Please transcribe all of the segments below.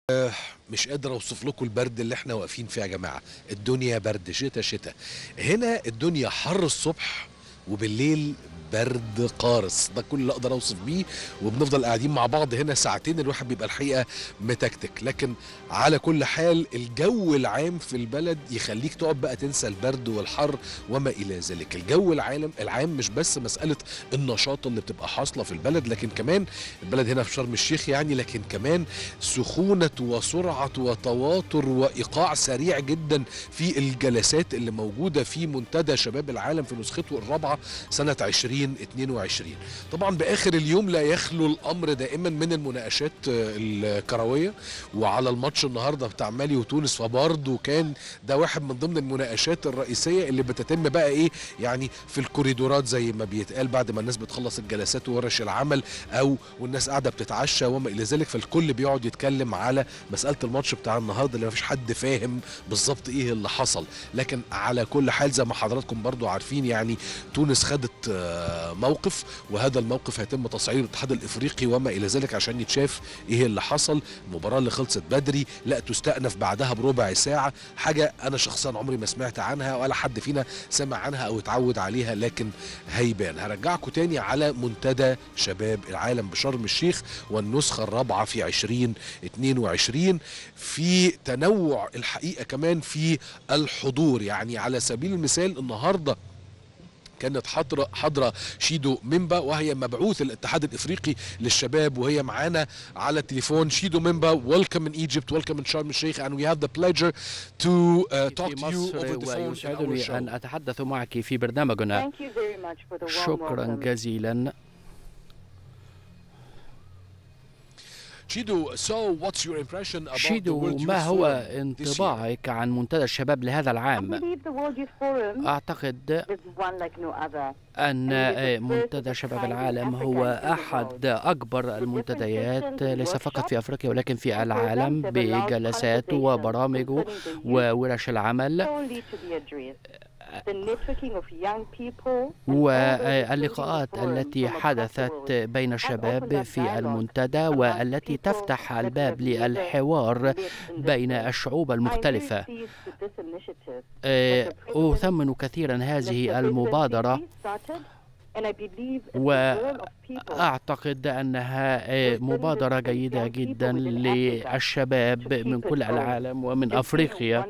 مش قادر اوصف لكم البرد اللي احنا واقفين فيه يا جماعه الدنيا برد شتاء شتاء هنا الدنيا حر الصبح وبالليل برد قارس ده كل اللي اقدر اوصف بيه وبنفضل قاعدين مع بعض هنا ساعتين الواحد بيبقى الحقيقه متكتك لكن على كل حال الجو العام في البلد يخليك تقعد بقى تنسى البرد والحر وما الى ذلك الجو العالم العام مش بس مساله النشاط اللي بتبقى حاصله في البلد لكن كمان البلد هنا في شرم الشيخ يعني لكن كمان سخونه وسرعه وتواتر وايقاع سريع جدا في الجلسات اللي موجوده في منتدى شباب العالم في نسخته الرابعه سنه 2022 طبعا باخر اليوم لا يخلو الامر دائما من المناقشات الكرويه وعلى الماتش النهارده بتاع مالي وتونس فبرضه كان ده واحد من ضمن المناقشات الرئيسيه اللي بتتم بقى ايه يعني في الكوريدورات زي ما بيتقال بعد ما الناس بتخلص الجلسات وورش العمل او والناس قاعده بتتعشى وما الى ذلك فالكل بيقعد يتكلم على مساله الماتش بتاع النهارده اللي ما فيش حد فاهم بالظبط ايه اللي حصل لكن على كل حال زي ما حضراتكم برضو عارفين يعني تونس خدت موقف وهذا الموقف هيتم تصعيد الاتحاد الافريقي وما الى ذلك عشان يتشاف ايه اللي حصل المباراه اللي خلصت بدري لا تستأنف بعدها بربع ساعه حاجه انا شخصيا عمري ما سمعت عنها ولا حد فينا سمع عنها او اتعود عليها لكن هيبان هرجعكم تاني على منتدى شباب العالم بشرم الشيخ والنسخه الرابعه في 2022 في تنوع الحقيقه كمان في الحضور يعني على سبيل المثال النهارده كانت حاضره حاضره شيدو ميمبا وهي مبعوث الاتحاد الافريقي للشباب وهي معانا على التليفون شيدو ميمبا ويلكم ان ايجيبت ويلكم ان شرم الشيخ and we have the pleasure to uh, talk to you over the phone in our ويسعدني show. أن أتحدث معك في برنامجنا Thank you very much for the warm شكرا welcome. جزيلا شيدو so what's your impression about the شيدو World Youth ما هو Forum this year? انطباعك عن منتدى الشباب لهذا I العام believe the World Youth Forum أعتقد is one like no other. أن منتدى شباب العالم هو أحد أكبر المنتديات ليس فقط في أفريقيا ولكن في العالم بجلساته وبرامجه وورش العمل Solely to the address. The networking of young people and واللقاءات all those forums التي from across the حدثت world. بين الشباب في المنتدى والتي تفتح الباب للحوار بين الشعوب المختلفة I'm very pleased with this initiative. آه، أثمن كثيرا هذه المبادرة وأعتقد أنها آه، مبادرة جيدة جدا للشباب من كل العالم ومن أفريقيا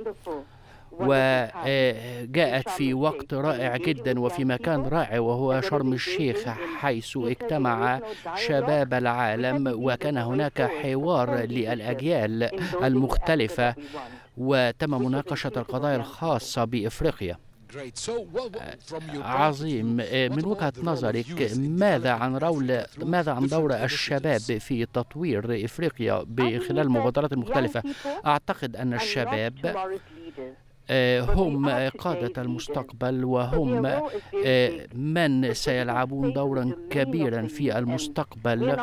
وجاءت في وقت رائع جدا وفي مكان رائع وهو شرم الشيخ حيث اجتمع شباب العالم وكان هناك حوار للأجيال المختلفة وتم مناقشة القضايا الخاصة بإفريقيا Great. So what, what, from your point of عظيم view, آه، what من about وجهة the role of نظرك youth in ماذا developing عن رول through ماذا عن دور different الشباب initiatives? في تطوير إفريقيا بخلال المبادرات المختلفة أعتقد أن الشباب آه، هم قادة المستقبل وهم آه، من سيلعبون دورا كبيرا في المستقبل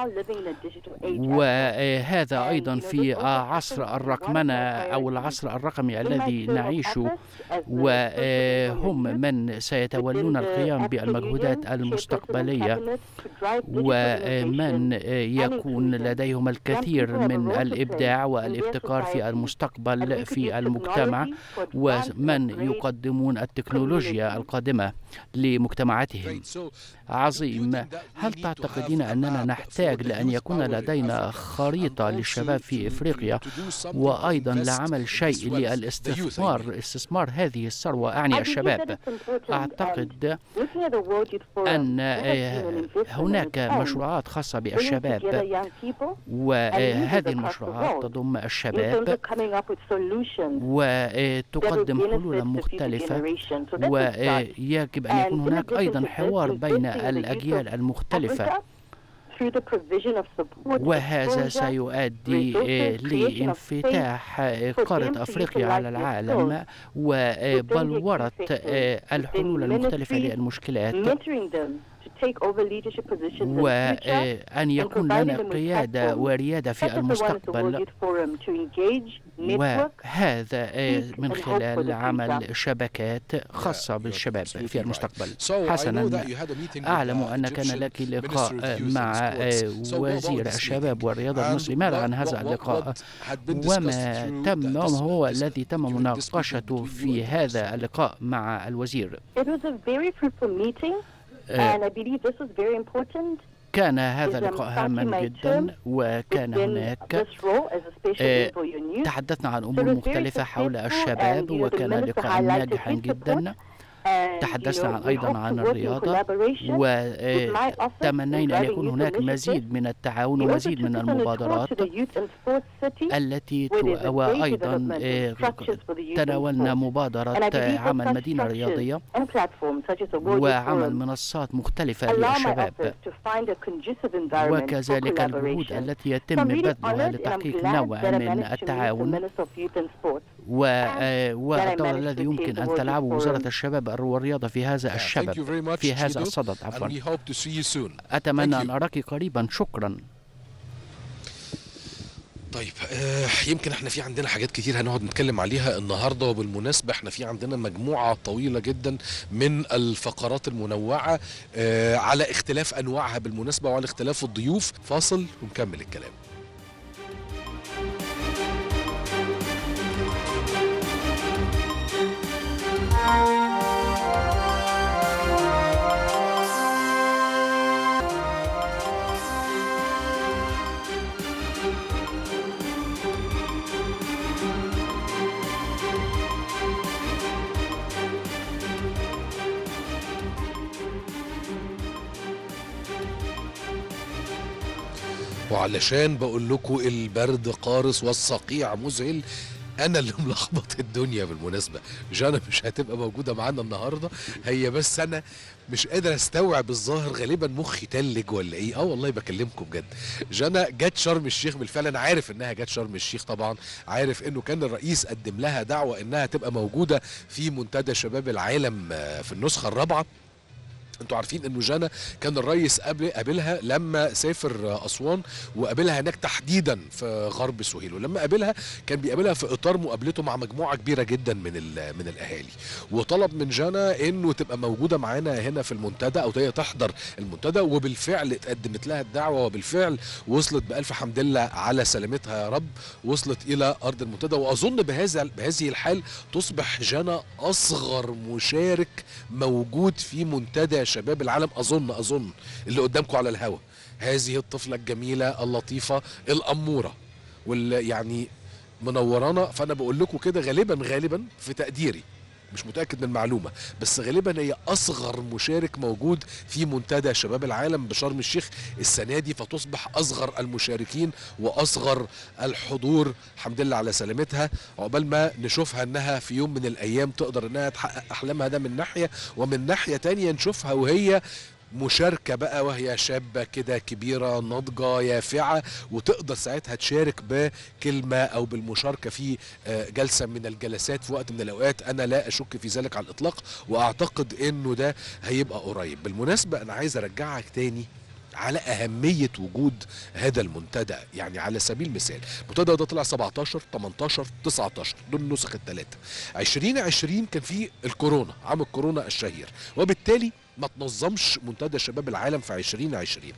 وهذا أيضا في عصر الرقمنة أو العصر الرقمي الذي نعيشه وهم من سيتولون القيام بالمجهودات المستقبلية ومن يكون لديهم الكثير من الإبداع والابتكار في المستقبل في المجتمع ومن يقدمون التكنولوجيا القادمة لمجتمعاتهم Great. So عظيم do you think that we هل need to تعتقدين have أننا a map for نحتاج the لأن youth يكون power in لدينا Africa خريطة and للشباب also في to- إفريقيا to do something to وأيضا invest لعمل in شيء this wealth, the youth, I للاستثمار mean. استثمار هذه الثروة أعني الشباب أعتقد أن آه، هناك مشروعات خاصة بالشباب وهذه المشروعات تضم الشباب وتقدم حلولا مختلفة ويجب أن يكون هناك أيضا حوار بين الأجيال المختلفة وهذا سيؤدي آه، لانفتاح آه، قارة أفريقيا على العالم وبلورة آه، الحلول المختلفة للمشكلات take over leadership positions in the future. وأن يكون لنا قيادة وريادة Such في as the one at the World المستقبل Youth Forum to engage, network, وهذا آه، speak من and hope for خلال the عمل future. شبكات خاصة you're بالشباب absolutely في right. المستقبل So I know that حسنا you had a meeting with أعلم the أن كان Egyptian لك Minister of لقاء Youth and مع Sports. آه، So what about وزير this الشباب meeting? والرياضة And المصري ماذا what- عن هذا what- what- اللقاء what had been discussed وما through تم that- وما this- هو this- الذي تم during this meeting مناقشته between you في and the هذا minister? اللقاء مع الوزير It was a very fruitful meeting, آه، and I believe this was very important كان هذا is, um, اللقاء starting هاما my جدا term وكان within هناك this role as a special آه، lead for your youth. تحدثنا عن So أمور it was very مختلفة حول successful الشباب and, you know, the وكان minister لقاء highlighted ناجحا his support جدا and, you تحدثنا know, عن we أيضا hope عن to work in الرياضة collaboration with my office in وتمنينا أن driving يكون youth هناك initiatives. مزيد من التعاون We also ومزيد من took us on a tour المبادرات to the youth and sports city التي where there's a تو- great وأيضا development آه، of structures for the youth and تناولنا sports. مبادرة And I believe that عمل such مدينة structures رياضية and platforms such as the World Youth وعمل Forum منصات مختلفة allow my للشباب office to find a conducive environment for وكذلك الجهود collaboration. التي So يتم I'm really بذلها honored and I'm لتحقيق glad نوع that I من managed to meet the التعاون Minister of Youth and Sports. و- آه، والدور managed الذي to يمكن attend أن the World تلعبه Youth وزارة Forum. الشباب والرياضة في هذا Yeah, thank you الشباب very much, في هذا Chido, الصدد and عفوا we hope to see you soon. أتمنى Thank أن you. أراك قريبا شكرا طيب آه يمكن احنا في عندنا حاجات كتير هنقعد نتكلم عليها النهارده وبالمناسبه احنا في عندنا مجموعه طويله جدا من الفقرات المنوعه آه على اختلاف انواعها بالمناسبه وعلى اختلاف الضيوف فاصل ونكمل الكلام وعلشان بقول لكم البرد قارس والصقيع مذهل انا اللي ملخبط الدنيا بالمناسبه جانا مش هتبقى موجوده معانا النهارده هي بس انا مش قادر استوعب الظاهر غالبا مخي تلج ولا ايه اه والله بكلمكم بجد جانا جت شرم الشيخ بالفعل انا عارف انها جت شرم الشيخ طبعا عارف انه كان الرئيس قدم لها دعوه انها تبقى موجوده في منتدى شباب العالم آه، في النسخه الرابعه انتوا عارفين انه جانا كان الرئيس قبل قابلها لما سافر اسوان وقابلها هناك تحديدا في غرب سهيل ولما قابلها كان بيقابلها في اطار مقابلته مع مجموعه كبيره جدا من ال- من الاهالي وطلب من جانا انه تبقى موجوده معانا هنا في المنتدى او هي تحضر المنتدى وبالفعل اتقدمت لها الدعوه وبالفعل وصلت بالف حمد لله على سلامتها يا رب وصلت الى ارض المنتدى واظن بهذا بهذه الحال تصبح جانا اصغر مشارك موجود في منتدى شباب العالم اظن اظن اللي قدامكم على الهوا هذه الطفله الجميله اللطيفه الاموره واللي يعني منورانا فانا بقول لكم كده غالبا غالبا في تقديري مش متاكد من المعلومه بس غالبا هي اصغر مشارك موجود في منتدى شباب العالم بشرم الشيخ السنه دي فتصبح اصغر المشاركين واصغر الحضور الحمد لله على سلامتها عقبال ما نشوفها انها في يوم من الايام تقدر انها تحقق احلامها ده من ناحيه ومن ناحيه تانية نشوفها وهي مشاركة بقى وهي شابة كده كبيرة ناضجة يافعة وتقدر ساعتها تشارك بكلمة أو بالمشاركة في آه، جلسة من الجلسات في وقت من الأوقات أنا لا أشك في ذلك على الإطلاق وأعتقد إنه ده هيبقى قريب بالمناسبة أنا عايز أرجعك تاني على أهمية وجود هذا المنتدى يعني على سبيل المثال المنتدى ده طلع 17 18 19 دول النسخ الثلاثة 2020 كان فيه الكورونا عام الكورونا الشهير وبالتالي ما تنظمش منتدى شباب العالم في 2020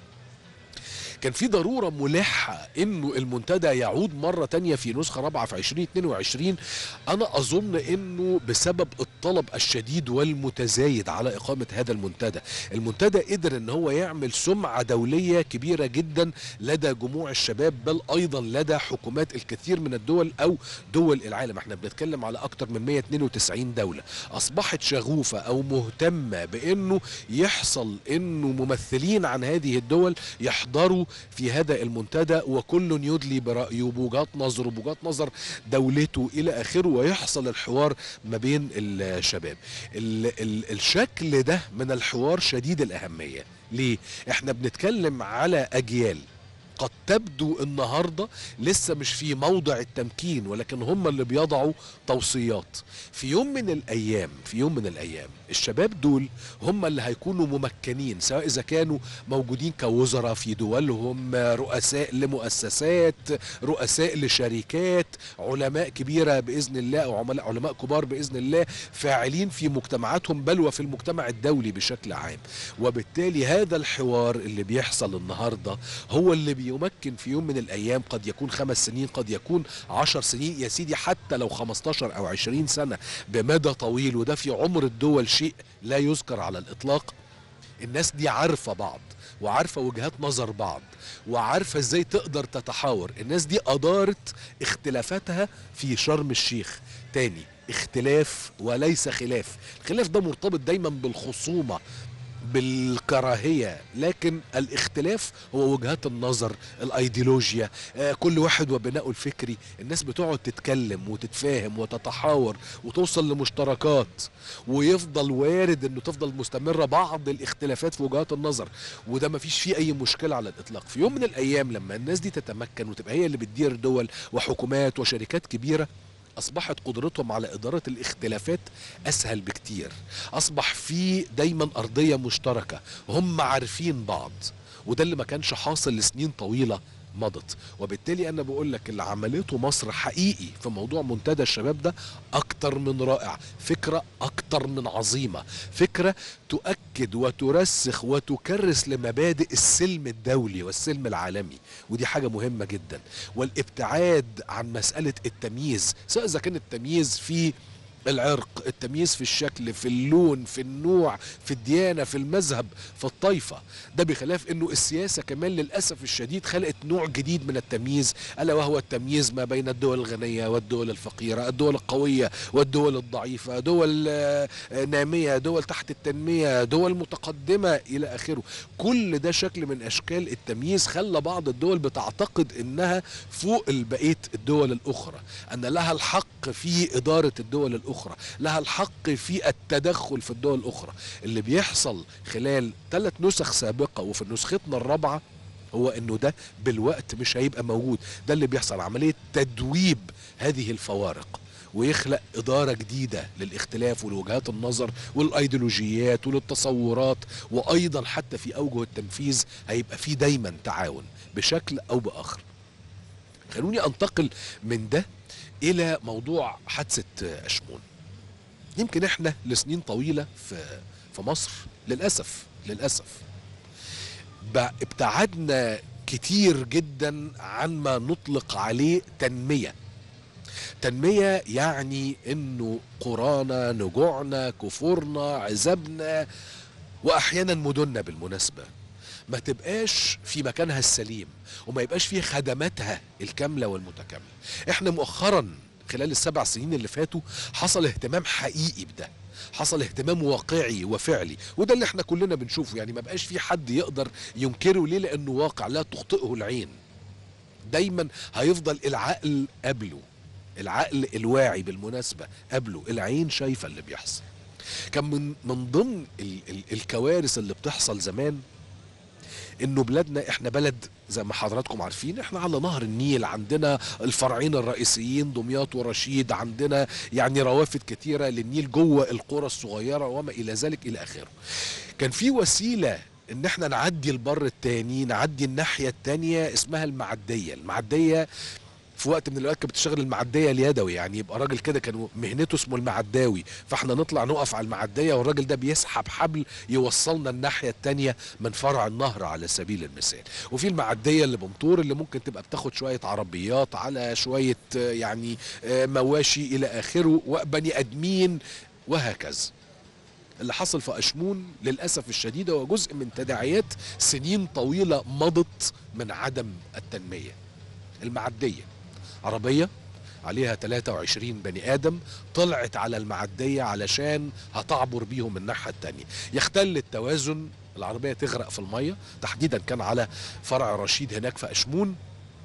كان في ضرورة ملحة انه المنتدى يعود مرة تانية في نسخة رابعة في 2022 انا اظن انه بسبب الطلب الشديد والمتزايد على اقامة هذا المنتدى المنتدى قدر ان هو يعمل سمعة دولية كبيرة جدا لدى جموع الشباب بل ايضا لدى حكومات الكثير من الدول او دول العالم احنا بنتكلم على اكتر من 192 دولة اصبحت شغوفة او مهتمة بانه يحصل انه ممثلين عن هذه الدول يحضروا في هذا المنتدى وكل يدلي برأيه بوجهات نظره بوجهات نظر دولته الى اخره ويحصل الحوار ما بين الشباب ال ال الشكل ده من الحوار شديد الاهمية ليه احنا بنتكلم على اجيال قد تبدو النهارده لسه مش في موضع التمكين ولكن هم اللي بيضعوا توصيات في يوم من الايام في يوم من الايام الشباب دول هم اللي هيكونوا ممكنين سواء اذا كانوا موجودين كوزراء في دولهم رؤساء لمؤسسات رؤساء لشركات علماء كبيره باذن الله او عملاء علماء كبار باذن الله فاعلين في مجتمعاتهم بل وفي المجتمع الدولي بشكل عام وبالتالي هذا الحوار اللي بيحصل النهارده هو اللي بيمكن في يوم من الايام قد يكون خمس سنين قد يكون عشر سنين يا سيدي حتى لو 15 او 20 سنه بمدى طويل وده في عمر الدول شيء لا يذكر على الاطلاق الناس دي عارفه بعض وعارفه وجهات نظر بعض وعارفه ازاي تقدر تتحاور الناس دي ادارت اختلافاتها في شرم الشيخ تاني اختلاف وليس خلاف الخلاف ده مرتبط دايما بالخصومه بالكراهية لكن الاختلاف هو وجهات النظر الايديولوجيا آه كل واحد وبناؤه الفكري الناس بتقعد تتكلم وتتفاهم وتتحاور وتوصل لمشتركات ويفضل وارد انه تفضل مستمرة بعض الاختلافات في وجهات النظر وده مفيش فيه اي مشكلة على الاطلاق في يوم من الايام لما الناس دي تتمكن وتبقى هي اللي بتدير دول وحكومات وشركات كبيرة اصبحت قدرتهم على اداره الاختلافات اسهل بكتير اصبح في دايما ارضيه مشتركه هم عارفين بعض وده اللي ما كانش حاصل لسنين طويله مضت وبالتالي انا بقول لك اللي عملته مصر حقيقي في موضوع منتدى الشباب ده اكتر من رائع فكره اكتر من عظيمه فكره تؤكد وترسخ وتكرس لمبادئ السلم الدولي والسلم العالمي ودي حاجه مهمه جدا والابتعاد عن مساله التمييز سواء اذا كان التمييز في العرق التمييز في الشكل في اللون في النوع في الديانة في المذهب في الطائفة ده بخلاف انه السياسة كمان للأسف الشديد خلقت نوع جديد من التمييز ألا وهو التمييز ما بين الدول الغنية والدول الفقيرة الدول القوية والدول الضعيفة دول آه، نامية دول تحت التنمية دول متقدمة إلى آخره كل ده شكل من أشكال التمييز خلى بعض الدول بتعتقد إنها فوق بقية الدول الأخرى أن لها الحق في إدارة الدول الأخرى لها الحق في التدخل في الدول الأخرى اللي بيحصل خلال ثلاث نسخ سابقة وفي نسختنا الرابعة هو انه ده بالوقت مش هيبقى موجود ده اللي بيحصل عملية تدويب هذه الفوارق ويخلق إدارة جديدة للاختلاف ولوجهات النظر والأيديولوجيات وللتصورات وأيضا حتى في أوجه التنفيذ هيبقى في دايما تعاون بشكل أو بآخر خلوني أنتقل من ده إلى موضوع حادثة أشمون يمكن احنا لسنين طويلة في في مصر للأسف للأسف ب- ابتعدنا كتير جدا عن ما نطلق عليه تنمية تنمية يعني انه قرانا نجوعنا كفورنا عذابنا واحيانا مدننا بالمناسبة ما تبقاش في مكانها السليم وما يبقاش فيه خدماتها الكاملة والمتكاملة احنا مؤخرا خلال السبع سنين اللي فاتوا حصل اهتمام حقيقي بده حصل اهتمام واقعي وفعلي وده اللي احنا كلنا بنشوفه يعني ما بقاش في حد يقدر ينكره ليه لانه واقع لا تخطئه العين دايما هيفضل العقل قبله العقل الواعي بالمناسبة قبله العين شايفة اللي بيحصل كان من من ضمن ال ال الكوارث اللي بتحصل زمان انه بلادنا احنا بلد زي ما حضراتكم عارفين احنا على نهر النيل عندنا الفرعين الرئيسيين دمياط ورشيد عندنا يعني روافد كتيرة للنيل جوه القرى الصغيرة وما الى ذلك الى اخره كان في وسيلة ان احنا نعدي البر التاني نعدي الناحية التانية اسمها المعدية المعدية في وقت من الاوقات كانت بتشتغل المعديه اليدوي يعني يبقى راجل كده كان مهنته اسمه المعداوي فاحنا نطلع نقف على المعديه والراجل ده بيسحب حبل يوصلنا الناحيه التانيه من فرع النهر على سبيل المثال وفي المعديه اللي بمطور اللي ممكن تبقى بتاخد شويه عربيات على شويه آه، يعني آه، مواشي الى اخره وبني ادمين وهكذا اللي حصل في أشمون للأسف الشديد هو جزء من تداعيات سنين طويلة مضت من عدم التنمية المعدية عربية عليها 23 بني آدم طلعت على المعدية علشان هتعبر بيهم الناحية التانية يختل التوازن العربية تغرق في المية تحديدا كان على فرع رشيد هناك في أشمون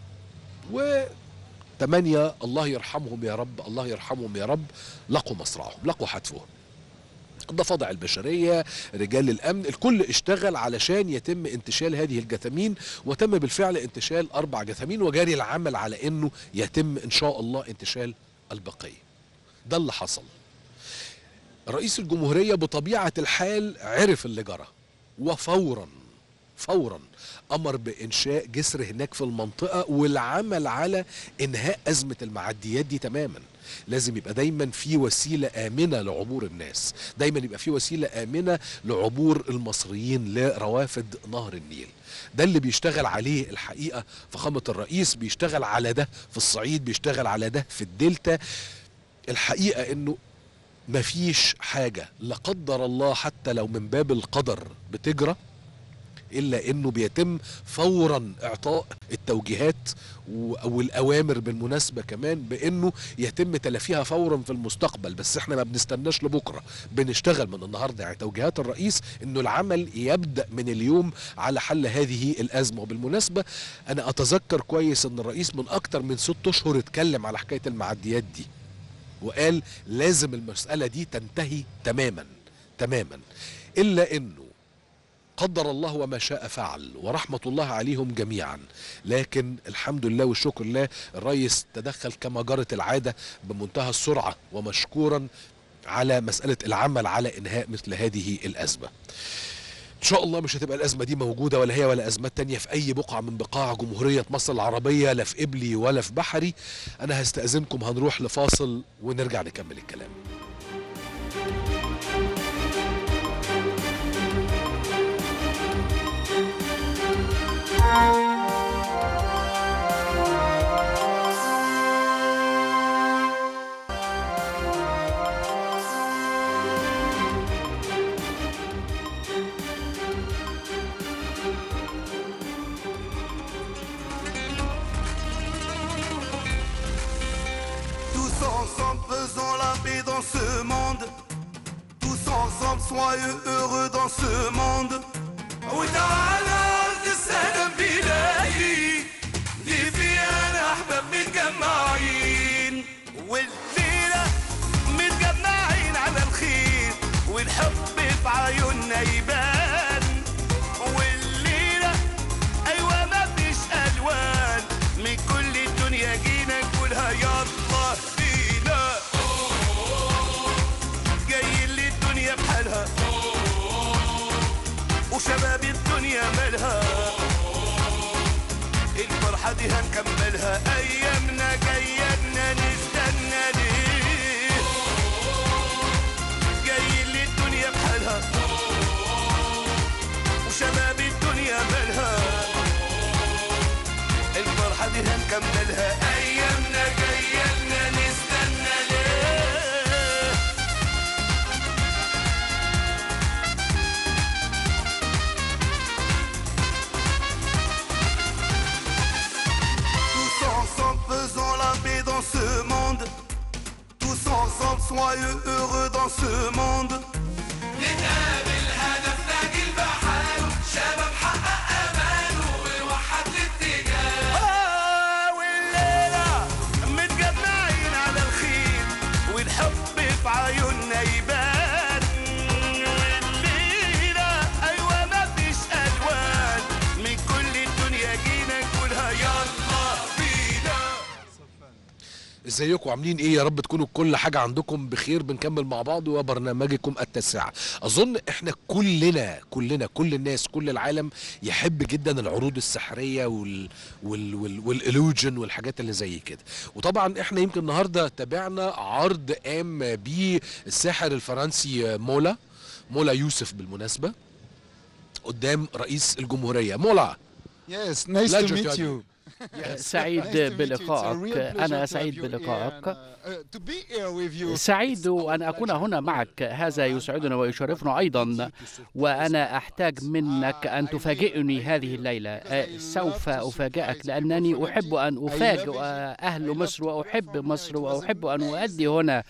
و تمانية الله يرحمهم يا رب الله يرحمهم يا رب لقوا مصرعهم لقوا حتفهم ضفادع البشريه رجال الامن الكل اشتغل علشان يتم انتشال هذه الجثامين وتم بالفعل انتشال اربع جثامين وجاري العمل على انه يتم ان شاء الله انتشال البقيه ده اللي حصل رئيس الجمهوريه بطبيعه الحال عرف اللي جرى وفورا فورا امر بانشاء جسر هناك في المنطقه والعمل على انهاء ازمه المعديات دي تماما لازم يبقى دايما في وسيله امنه لعبور الناس دايما يبقى في وسيله امنه لعبور المصريين لروافد نهر النيل ده اللي بيشتغل عليه الحقيقه فخامه الرئيس بيشتغل على ده في الصعيد بيشتغل على ده في الدلتا الحقيقه انه مفيش حاجه لا قدر الله حتى لو من باب القدر بتجرى الا انه بيتم فورا اعطاء التوجيهات و- او الاوامر بالمناسبه كمان بانه يتم تلافيها فورا في المستقبل بس احنا ما بنستناش لبكره بنشتغل من النهارده يعني توجيهات الرئيس انه العمل يبدا من اليوم على حل هذه الازمه وبالمناسبه انا اتذكر كويس ان الرئيس من اكتر من ست اشهر اتكلم على حكايه المعديات دي وقال لازم المساله دي تنتهي تماما تماما الا انه قدر الله وما شاء فعل ورحمة الله عليهم جميعا لكن الحمد لله والشكر لله الرئيس تدخل كما جرت العادة بمنتهى السرعة ومشكورا على مسألة العمل على إنهاء مثل هذه الأزمة إن شاء الله مش هتبقى الأزمة دي موجودة ولا هي ولا أزمات تانية في أي بقعة من بقاع جمهورية مصر العربية لا في قبلي ولا في بحري أنا هستأذنكم هنروح لفاصل ونرجع نكمل الكلام Tous ensemble faisons la paix dans ce monde. Tous ensemble soyeux heureux dans ce monde. وتعالى السلام بلاقي دي فيها احباب متجمعين والليله متجمعين على الخير والحب في عيوننا يبان والليله ايوه مفيش الوان من كل الدنيا جينا نقولها يلا بينا جايين للدنيا بحالها وشباب الدنيا مالها الفرحة دي هنكملها أيامنا جاية نستنى ليه جايين للدنيا بحالها وشباب الدنيا مالها الفرحة دي هنكملها أيامنا جاية نستنى ليه Tous ensemble faisons la paix dans ce monde. Tous ensemble soyeux heureux dans ce monde. نتقابل هدفنا جيل بحاله شباب حقق اماله ووحد الاتجاه آه والليلة متجمعين على الخير والحب في عيوننا يبان والليلة أيوة مفيش ألوان من كل الدنيا جينا نقولها يلا بينا ازيكم عاملين ايه يا رب تكونوا كل حاجة عندكم بخير بنكمل مع بعض وبرنامجكم التاسعة اظن احنا كلنا كلنا كل الناس كل العالم يحب جدا العروض السحرية وال وال وال والالوجن والحاجات اللي زي كده وطبعا احنا يمكن النهاردة تابعنا عرض قام بيه الساحر الفرنسي مولا مولا يوسف بالمناسبة قدام رئيس الجمهورية مولا Yes, nice Pleasure to to meet have you. سعيد Nice to meet you. It's a بلقائك real pleasure أنا to سعيد have you here بلقائك and, uh, uh, to be here with you. سعيد أن أكون هنا معك هذا يسعدنا ويشرفنا أيضا وأنا أحتاج منك أن تفاجئني هذه الليلة أه، سوف أفاجئك لأنني أحب أن أفاجئ أهل مصر وأحب مصر وأحب أن أؤدي هنا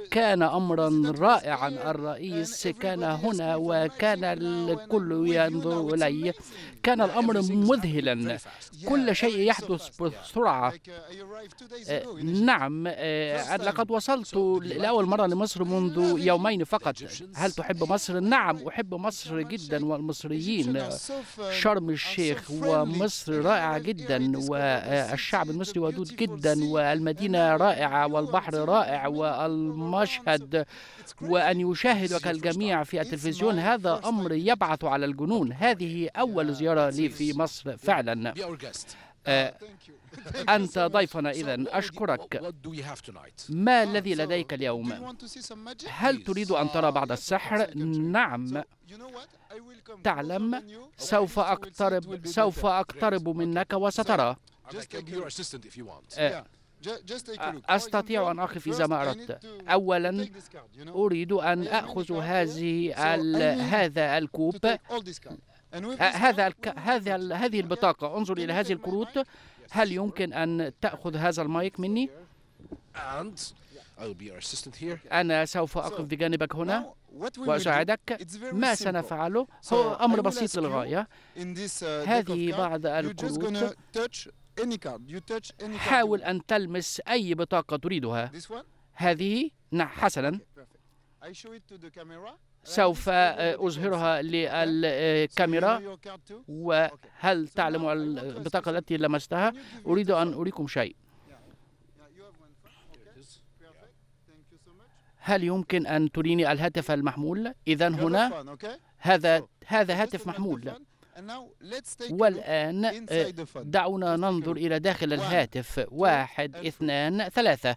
كان أمرا رائعا الرئيس كان هنا وكان الكل ينظر إليه كان الأمر مذهلا كل شيء يحدث بسرعة Like, uh, I arrived two days آه، ago in Egypt. نعم آه، لقد وصلت لأول مرة لمصر منذ يومين فقط هل تحب مصر؟ نعم أحب مصر جدا والمصريين شرم الشيخ ومصر رائعة جدا والشعب المصري ودود جدا والمدينة رائعة والبحر رائع والمشهد وأن يشاهدك الجميع في التلفزيون هذا أمر يبعث على الجنون هذه أول زيارة لي في مصر فعلا Be our guest. آه، Thank you. أنت ضيفنا إذا أشكرك What do we have tonight? ما الذي لديك Do you اليوم؟ want to see some magic? هل تريد أن ترى بعض السحر؟ So, نعم you know what? I will come تعلم closer than you. سوف So we'll see it will أقترب be سوف better. أقترب منك وسترى I Just can take be a your look. assistant if you want. آه، Yeah. Ju- Just take a look. For أستطيع example, أن أقف first إذا ما I أردت need to أولا take this card, you know? أريد أن أخذ هذه ال- هذا To الكوب take all this card. And with آه، this هذا card, الك... هذا ال- هذه البطاقة انظر إلى هذه الكروت هل يمكن أن تأخذ هذا المايك مني؟ And I'll be your assistant here. أنا سوف أقف بجانبك هنا now, what we will do, وأساعدك it's very ما simple. سنفعله So, هو أمر I will بسيط ask you للغاية In this uh, deck of هذه cards, بعض you're just الكروت gonna touch any card. You touch any card. you حاول want. أن تلمس أي بطاقة تريدها This one? هذه نعم حسنا Perfect. I show it to the camera. سوف آه، أظهرها للكاميرا So you know your card too? وهل تعلم البطاقة التي لمستها؟ أريد أن أريكم شيء Yeah, you have one phone. Okay. Perfect. Thank you so much. هل يمكن أن تريني الهاتف المحمول؟ إذا You have a هنا phone, okay? هذا So, هذا just هاتف to grab the محمول phone, and now let's take a look والآن آه، inside the phone. دعونا ننظر إلى داخل الهاتف واحد اثنان ثلاثة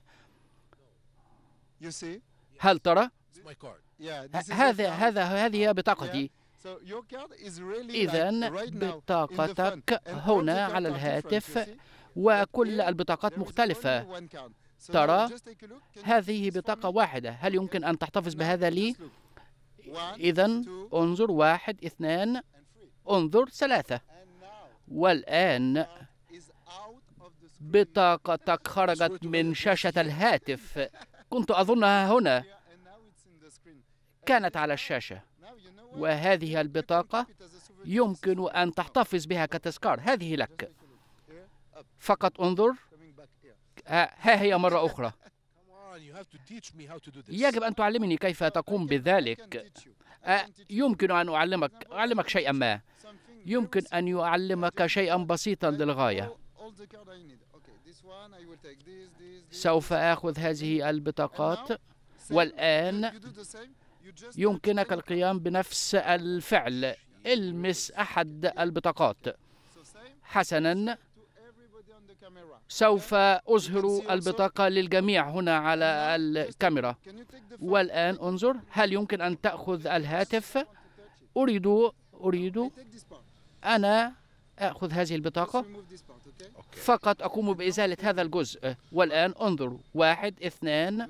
You see? هل ترى؟ It's my card. Yeah, ه- this is your هذا card. هذا هذه هي بطاقتي So your card is really إذا like right now in the بطاقتك phone. And all the هنا cards على are different, الهاتف you see? وكل Here, البطاقات there is مختلفة only one card. So ترى now just take a look. Can you هذه fix for بطاقة me? واحدة هل يمكن أن تحتفظ Now, بهذا لي؟ just look. One, إذا two, انظر واحد اثنان and three. انظر ثلاثة And now والآن is out of the screen. بطاقتك خرجت من شاشة الهاتف كنت أظنها هنا Here, and now it's in the screen. كانت على الشاشة Now you know what? وهذه البطاقة Keep it as a souvenir. يمكن أن تحتفظ بها كتذكار هذه لك Here, up, فقط انظر coming back here. ها ها هي مرة أخرى Come on, you have to teach me how to do this. يجب أن تعلمني كيف تقوم I can بذلك teach you. I آه، can teach you. يمكن أن أعلمك أعلمك شيئا ما Something very يمكن أن يعلمك شيئا بسيطا للغاية All, all the card I need. Okay, this one I will take this, this, this. سوف آخذ هذه البطاقات Same, والآن you, you do the same. You just touch يمكنك any القيام بنفس الفعل المس أحد البطاقات So same حسنا to everybody on the camera. سوف أظهر البطاقة للجميع هنا على الكاميرا Can you take the phone? والآن انظر هل يمكن أن تأخذ الهاتف أريد أريد Take this part. أنا أخذ هذه Just البطاقة remove this part, okay? فقط أقوم بإزالة هذا الجزء والآن انظر واحد اثنان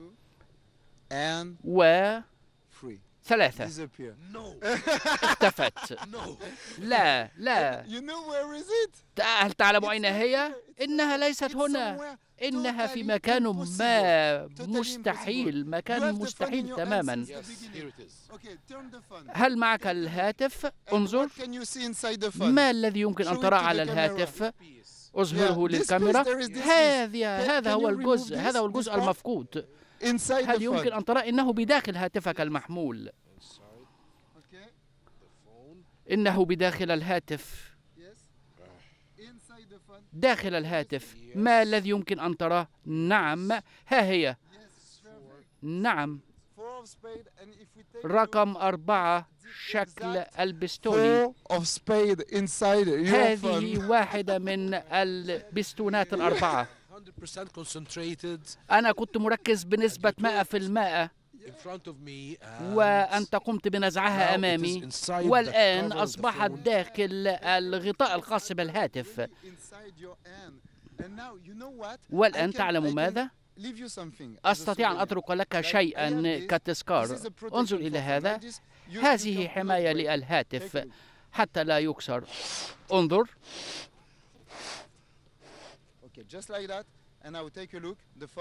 And free. وثلاثة Disappear. No, اختفت no. لا لا You know where is it? هل تعلم أين هي؟ إنها ليست It's هنا somewhere إنها في totally مكان ما impossible. Totally مستحيل impossible. You مكان have the phone in مستحيل your hands تماما since the Yes, beginning. here it is. Okay, turn the phone. هل معك الهاتف؟ And انظر what can you see inside the phone? ما الذي يمكن Show أن it ترى to the على camera. الهاتف؟ Piece. أظهره Yeah, this للكاميرا piece, there is this piece. هذه Can- هذا can هو you remove الجزء this- هذا هو this الجزء part? المفقود Inside هل the يمكن phone. أن ترى إنه بداخل هاتفك المحمول Inside Okay, the phone. إنه بداخل الهاتف yes. Inside the phone. داخل الهاتف ما الذي يمكن أن تراه؟ نعم ها هي Yes, perfect. نعم Four of spade and if we take a رقم أربعة شكل البستوني Four of spade inside your phone. هذه واحدة من البستونات الأربعة 100% concentrated أنا كنت مركز بنسبة 100% in front of me. And وأنت قمت بنزعها now it is أمامي inside the والآن cover of the أصبحت phone. داخل الغطاء الخاص بالهاتف Inside your hand. And now you know what? والآن I can- I تعلم can ماذا؟ leave you something as a أستطيع أن souvenir. أترك لك Like I شيئا have this. كتذكار This is a protection انظر for إلى phone. هذا Like this, you- you هذه don't- حماية don't break. Take للهاتف a look. حتى لا يكسر انظر Okay, just like that. And I will take a look. The phone.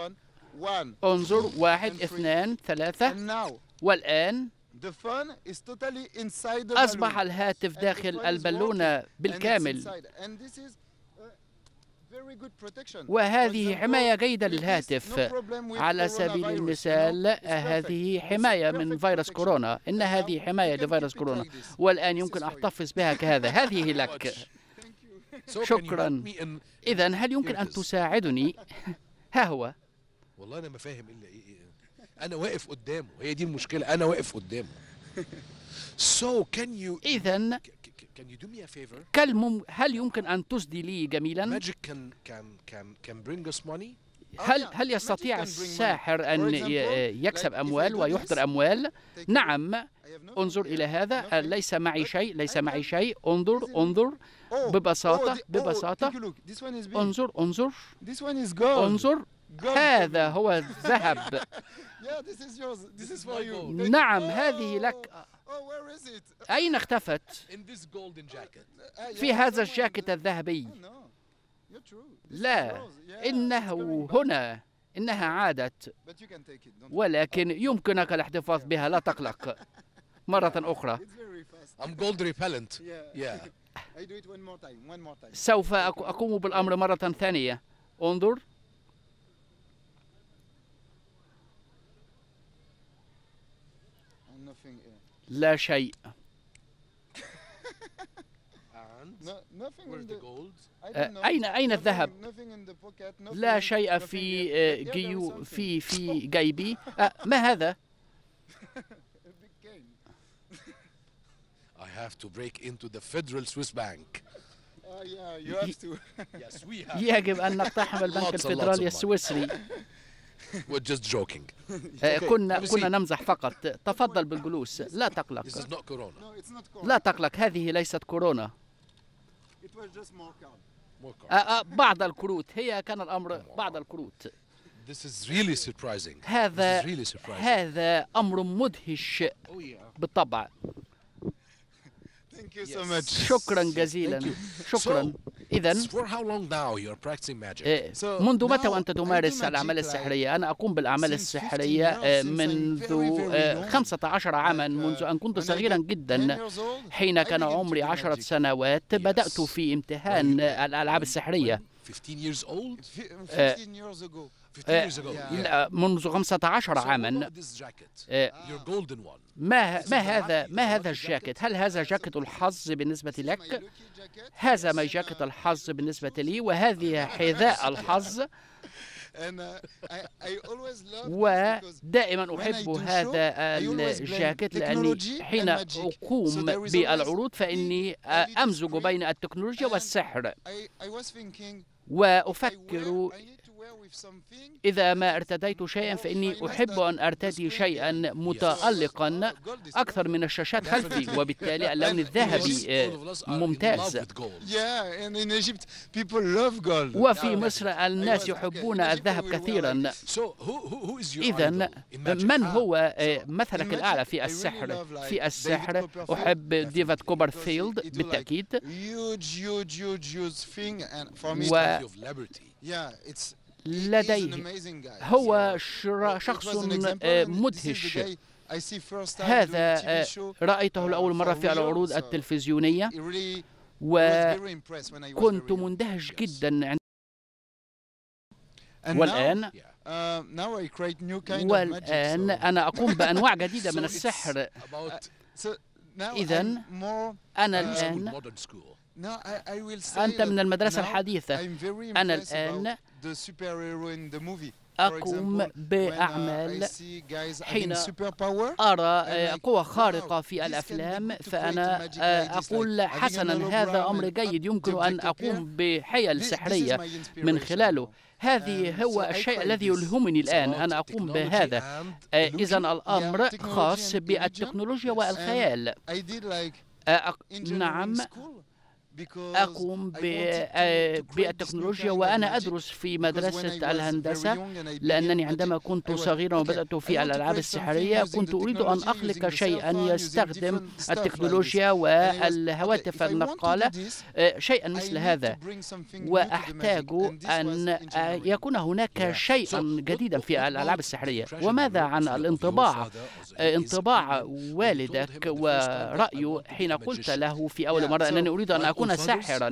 one. انظر واحد اثنان ثلاثة And now والآن the phone is totally inside the أصبح balloon. الهاتف And the داخل phone is البالونة working, and it's بالكامل inside. And this is, uh, very good protection. For وهذه example, حماية جيدة with this, للهاتف no problem with على coronavirus, سبيل you know? المثال It's perfect. هذه It's حماية perfect من فيروس protection. كورونا إن And now هذه you حماية can لفيروس keep it كورونا like this. والآن This يمكن is for you. أحتفظ بها كهذا هذه لك So can you شكراً. help me in- إذا هل يمكن Here أن it is. تساعدني ها هو والله انا ما فاهم الا ايه إيه. انا واقف قدامه هي دي المشكله انا واقف قدامه So can you إذا c- c- can you do me a favor? كالمم هل يمكن أن تسدي لي جميلا Magic can can can can bring us money. هل yeah, هل magic يستطيع can bring money. الساحر أن For ي- example, يكسب like if I أموال do this, ويحضر أموال take a look. نعم I have no انظر idea. إلى هذا Nothing. ليس معي But شيء ليس I معي can- شيء انظر This is- انظر Oh, ببساطة oh, the- oh, ببساطة take a look. This one is big. انظر انظر This one is gold. انظر Gold. هذا هو الذهب Yeah, this is yours. This is is for my you. gold. Thank you. نعم Oh, هذه لك Oh, where is it? أين اختفت In this golden jacket. Ah, في yeah, هذا somewhere in الجاكيت the- الذهبي Oh, no. You're true. This is لا yours. Yeah, إنه it's coming back. هنا إنها عادت But you can take it. Don't ولكن يمكنك الاحتفاظ بها لا تقلق مرة أخرى It's very fast. I'm gold repellent. Yeah. Yeah. I do it one more time. One more time. سوف أك- أقوم بالأمر مرة ثانية انظر And nothing. here. لا شيء And No, nothing where's in the the. gold? I آه، don't know. أين أين Nothing- الذهب؟ nothing in the pocket, nothing- لا شيء nothing في here. آه، But yeah, there is جيو something. في في جيبي آه، ما هذا؟ A big cane. I have to break into the Federal Swiss Bank. Oh yeah, you have to. Yes, we have. يجب أن نقتحم البنك Lots and lots of الفيدرالي money. السويسري We're just joking. آه، كنا Have a كنا seat. نمزح فقط تفضل بالجلوس لا تقلق This is not Corona. no, it's not cold. لا تقلق هذه ليست كورونا It was just more calm. More آه، Corona. آه، بعض الكروت هي كان الأمر بعض الكروت This is really surprising. هذا This is really surprising. هذا أمر مدهش Oh yeah. بالطبع Thank you so Yes. much. شكرا جزيلا شكرا إذا For how long now you're practicing magic? آه، So منذ متى now وأنت I do تمارس magic الأعمال like السحرية أنا أقوم بالأعمال since السحرية 15 آه، years, since I'm منذ very, very آه، young. 15 عاما Like, uh, منذ أن كنت when I صغيرا get جدا 10 years old, حين I كان begin to عمري do عشرة magic. سنوات بدأت في امتحان الألعاب السحرية 15 years old? Fi- آه، 15 years ago. 15 years ago. yeah. لا، منذ 15 So what عاما about this jacket? آه، Your golden one. ما ما هذا ما هذا الجاكيت هل هذا جاكيت الحظ بالنسبة My لك lucky jacket. هذا ما Yes, جاكيت and, uh, الحظ بالنسبة لي وهذه حذاء الحظ and, uh, I, I always love this because ودائما when I أحب do هذا show, I always blend الجاكيت لأني technology حين and magic. So أقوم there is always بالعروض فإني big LED أمزج screen بين التكنولوجيا and والسحر I, I was thinking, if I وأفكر wear, I need to wear with something إذا ما ارتديت شيئا فإني أحب أن أرتدي شيئا متألقا أكثر من الشاشات خلفي وبالتالي اللون الذهبي آه، ممتاز Yeah, and in Egypt, people love gold. وفي مصر الناس يحبون الذهب كثيرا إذا من هو آه، مثلك الأعلى في السحر في السحر أحب ديفيد كوبرفيلد بالتأكيد Huge, huge, huge, huge thing, and for me, و- yeah, it's. he is an لديه amazing guy. هو So, شر- it شخص was an example, آه، and this is the مدهش guy I see first time هذا doing TV آه، show. رأيته لأول مرة في العروض التلفزيونية He really was وكنت very impressed when I was very young. مندهش جدا عند- And now, والآن uh, now I create new kind of magic. والآن So, أنا أقوم بأنواع جديدة من So it's السحر so now إذن I'm more. أنا uh, الآن No, I, I will say أنت that من المدرسة now الحديثة I'm very أنا impressed الآن about the superhero in the movie. For أقوم example, when, uh, بأعمال I see guys حين having superpower, أرى I'm آه، like, قوة wow, خارقة في this can be الأفلام good to create فأنا magic آه، like this, like أقول having an حسنا هذا hologram أمر and جيد up يمكن the أن object أقوم appear. بحيل This- this is سحرية my من inspiration خلاله now. هذه Um, هو so I الشيء create الذي this. يلهمني الآن أنا أقوم بهذا إذا الأمر technology خاص and بالتكنولوجيا illusion. والخيال I did like آه، أق- engineering نعم school أقوم ب- آه، بالتكنولوجيا وأنا أدرس في مدرسة الهندسة لأنني عندما كنت صغيرا وبدأت في الألعاب السحرية كنت أريد أن أخلق شيئا يستخدم التكنولوجيا والهواتف النقالة آه، شيئا مثل هذا وأحتاج أن آه، يكون هناك شيئا جديدا في الألعاب السحرية وماذا عن الانطباع آه، انطباع والدك ورأيه حين قلت له في أول مرة أنني أريد أن أكون ساحرا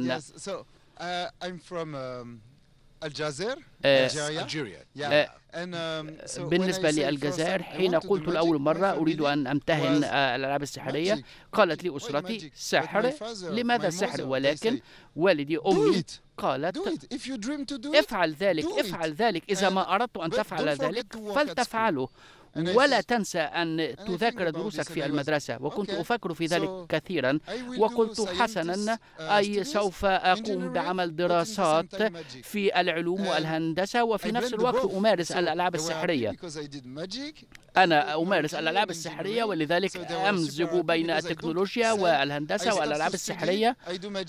الجزائر آه، Algeria آه، بالنسبة للجزائر حين قلت لأول مرة أريد أن أمتهن آه، الألعاب السحرية قالت لي أسرتي سحر لماذا السحر ولكن والدي أمي قالت افعل ذلك افعل ذلك إذا ما أردت أن تفعل ذلك فلتفعله ولا تنسى أن تذاكر دروسك في المدرسة وكنت أفكر في ذلك كثيرا وقلت حسنا أي سوف أقوم بعمل دراسات في العلوم والهندسة وفي نفس الوقت أمارس الألعاب السحرية أنا أمارس الألعاب السحرية ولذلك أمزج بين التكنولوجيا والهندسة والألعاب السحرية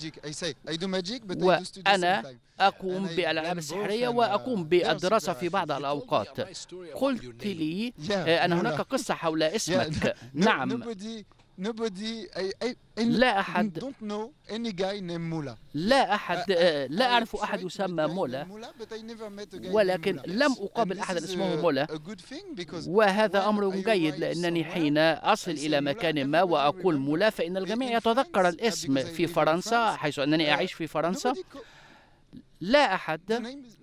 وأنا أقوم بالألعاب السحرية وأقوم بالدراسة في بعض الأوقات قلت لي آه، أن هناك قصة حول اسمك نعم لا أحد لا أحد آه، لا أعرف أحد يسمى مولا ولكن لم أقابل أحد اسمه مولا وهذا أمر جيد لأنني حين أصل إلى مكان ما وأقول مولا فإن الجميع يتذكر الاسم في فرنسا حيث أنني أعيش في فرنسا لا أحد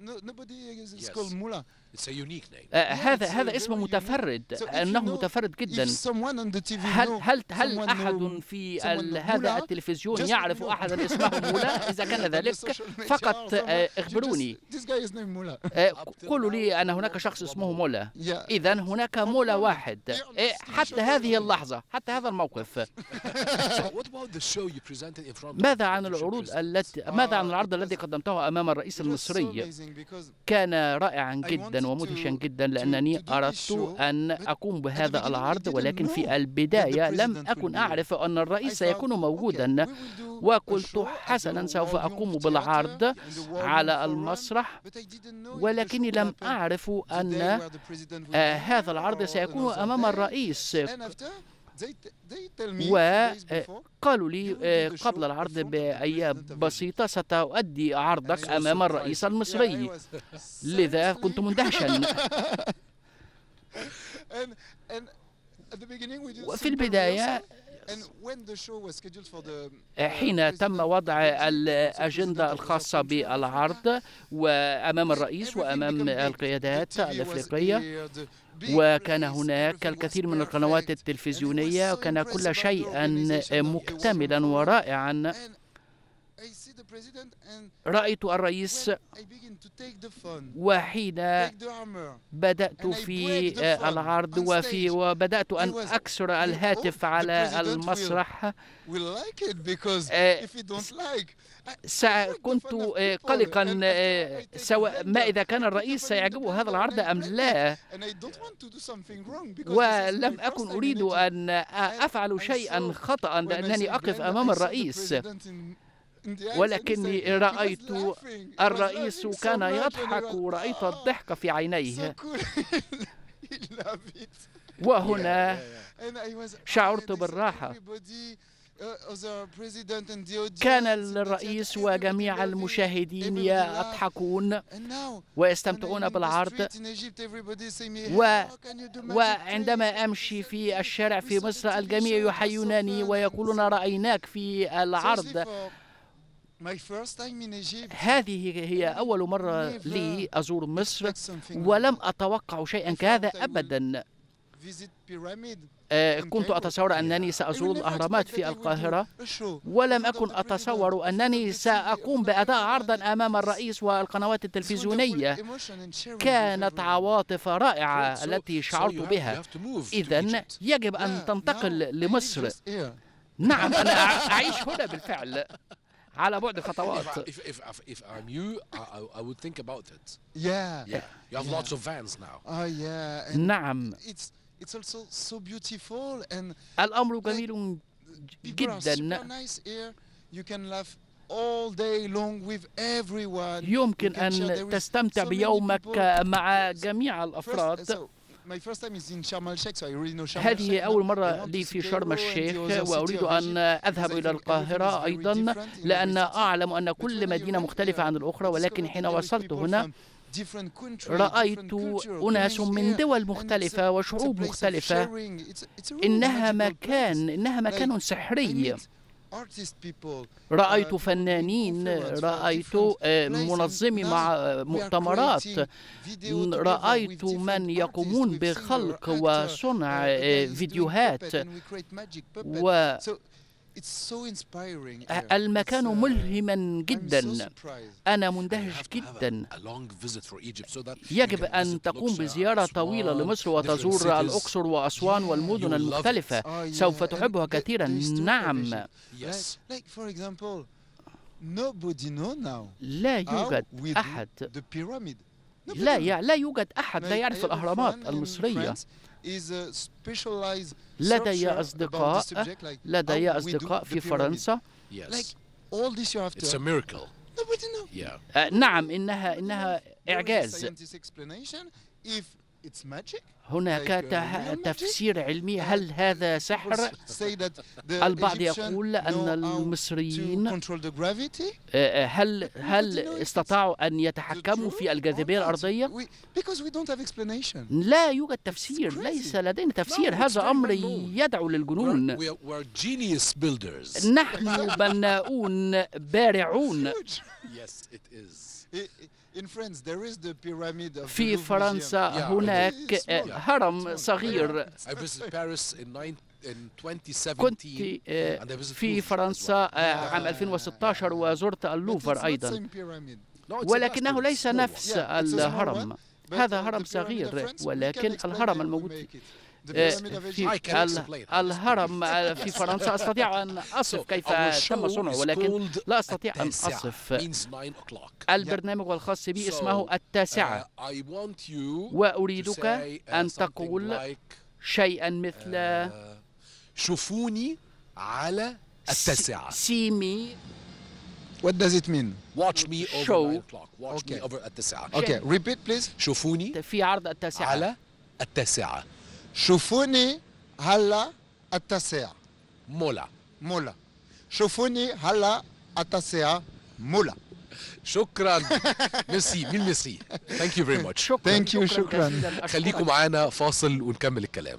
It's a unique name آه، هذا هذا اسم متفرد أنه متفرد جدا هل هل هل احد في ال- هذا التلفزيون يعرف احدا اسمه مولا اذا كان ذلك فقط آه، اخبروني آه، قولوا لي ان هناك شخص اسمه مولا اذا هناك مولا واحد آه، حتى هذه اللحظه حتى هذا الموقف So what about the show you presented in front of ماذا the عن Egyptian العروض president? التي ماذا عن العرض الذي قدمته امام الرئيس المصري كان رائعا جدا ومدهشا جدا لانني اردت ان اقوم بهذا العرض ولكن في البدايه لم اكن اعرف ان الرئيس سيكون موجودا وقلت حسنا سوف اقوم بالعرض على المسرح ولكني لم اعرف ان آه، هذا العرض سيكون امام الرئيس وقالوا لي آه، قبل العرض بأيام بسيطة ستؤدي عرضك أمام الرئيس المصري لذا كنت مندهشا وفي البداية حين تم وضع الأجندة الخاصة بالعرض وأمام الرئيس وأمام القيادات الأفريقية وكان هناك الكثير من القنوات التلفزيونية وكان كل شيء مكتملا ورائعا رأيت الرئيس وحين بدأت في العرض وفي وبدأت أن أكسر الهاتف على المسرح سا- كنت آه، قلقا آه، سواء ما إذا كان الرئيس سيعجبه هذا العرض أم لا ولم أكن أريد أن أفعل شيئا خطأ لأنني أقف أمام الرئيس ولكني رأيت الرئيس كان يضحك ورأيت الضحك في عينيه وهنا شعرت بالراحة كان الرئيس وجميع المشاهدين يضحكون ويستمتعون بالعرض و... وعندما أمشي في الشارع في مصر الجميع يحيونني ويقولون رأيناك في العرض هذه هي أول مرة لي أزور مصر ولم أتوقع شيئا كهذا أبدا آه، كنت أتصور أنني سأزور الأهرامات في القاهرة ولم أكن أتصور أنني سأقوم بأداء عرضا أمام الرئيس والقنوات التلفزيونية كانت عواطف رائعة التي شعرت بها إذا يجب أن تنتقل لمصر نعم أنا أع- أعيش هنا بالفعل على بعد خطوات If, if, if, if I'm you, I, I, I would think about it. Yeah. Yeah. You have Yeah. lots of fans now. Oh yeah. And نعم it's it's also so beautiful and الأمر جميل people are super جدا nice here. You can laugh all day long with everyone. يمكن You can share. أن There is تستمتع so many بيومك people. مع جميع First, الأفراد so my first time is in Sharm el Sheikh, so I already know Sharm el هذه Sheikh. أول Now I مرة want لي to في see شرم Cairo and the الشيخ other وأريد city of أن Egypt, أذهب because I إلى think everything is القاهرة very أيضا different in every لأن city. أعلم أن But كل when I مدينة arrived مختلفة there, عن الأخرى I ولكن discovered حين that there were وصلت people هنا from different countries, رأيت different culture أناس going من here, دول and it's a- مختلفة it's a وشعوب place of مختلفة sharing. It's a- it's a really إنها magical مكان place. إنها مكان Like, I سحري meet artist people, رأيت people doing فنانين conference from رأيت different آه، places. منظمي Now مع آه، we are مؤتمرات creating video together رأيت with من different يقومون artists, with بخلق singer, actor, وصنع uh, a guy آه، is doing فيديوهات puppet and we create magic puppet. و So it's so inspiring here. المكان It's, uh, ملهما I'm so جدا surprised. أنا You مندهش have to have جدا a- a long visit for Egypt so that you يجب can أن visit تقوم Luxor, بزيارة طويلة أسوان, لمصر different وتزور cities. الأقصر وأسوان Yeah, والمدن you will love it. المختلفة Oh, سوف yeah, and تحبها the- كثيرا the historical نعم Egypt. Yes. Like, like for example, nobody know now لا how يوجد we do أحد the pyramid. Nobody لا know. يع- لا يوجد أحد لا Like, I يعرف have a الأهرامات friend in المصرية France, is a specialized لدي searcher about أصدقاء the subject, like لدي how we do أصدقاء the في pyramid. فرنسا Like Yes. all this you have It's a to. miracle. Nobody know. Yeah. آه، نعم إنها إنها There is a إعجاز scientific explanation if it's magic. هناك Like, uh, ته- real magic? تفسير علمي هل هذا سحر Say that the البعض Egyptians يقول أن know how المصريين to control the gravity. آه، هل هل know if it's استطاعوا أن The يتحكموا truth في or الجاذبية not. الأرضية؟ We, because we don't have explanation. لا يوجد تفسير crazy. ليس لدينا تفسير it's هذا very أمر well known. يدعو We're, للجنون we're, we're genius builders. نحن بناؤون بارعون Huge. yes, it is. I- I- In France, there is the pyramid of the في Louvre فرنسا Yeah, هناك it's small. هرم صغير I visited Paris in, nine, in 2017. كنت آه، and I visited في Louvre as فرنسا well. آه، عام 2016 وزرت But it's اللوفر not أيضا same pyramid. No, it's a ولكنه master, ليس it's small one. نفس Yeah, it's a small الهرم But, هذا uh, هرم the pyramid of صغير France, we can ولكن explain الهرم how we الموجود make it. The آه، pyramid of في I can ال- explain how it's الهرم آه، في فرنسا أستطيع أن أصف So, كيف our تم show صنعه is ولكن called لا أستطيع أن التاسعة. أصف means 9 o'clock. البرنامج الخاص بي So, اسمه التاسعة Uh, I want you to وأريدك say, uh, أن something تقول like, شيئا مثل uh, شوفوني على التاسعة. سيمي What does it mean? Watch me over Show. 9 o'clock. Watch me Okay. over التاسعة. Okay, repeat please. شوفوني في عرض التاسعة على التاسعة. شوفوني هلا التاسعة مولا. مولا. شوفوني هلا التاسعة مولا. شكرا. ميرسي مين ميرسي. Thank you very much. شكرا Thank you، شكراً. جزيلاً. أشكرك. خليكم معانا فاصل ونكمل الكلام.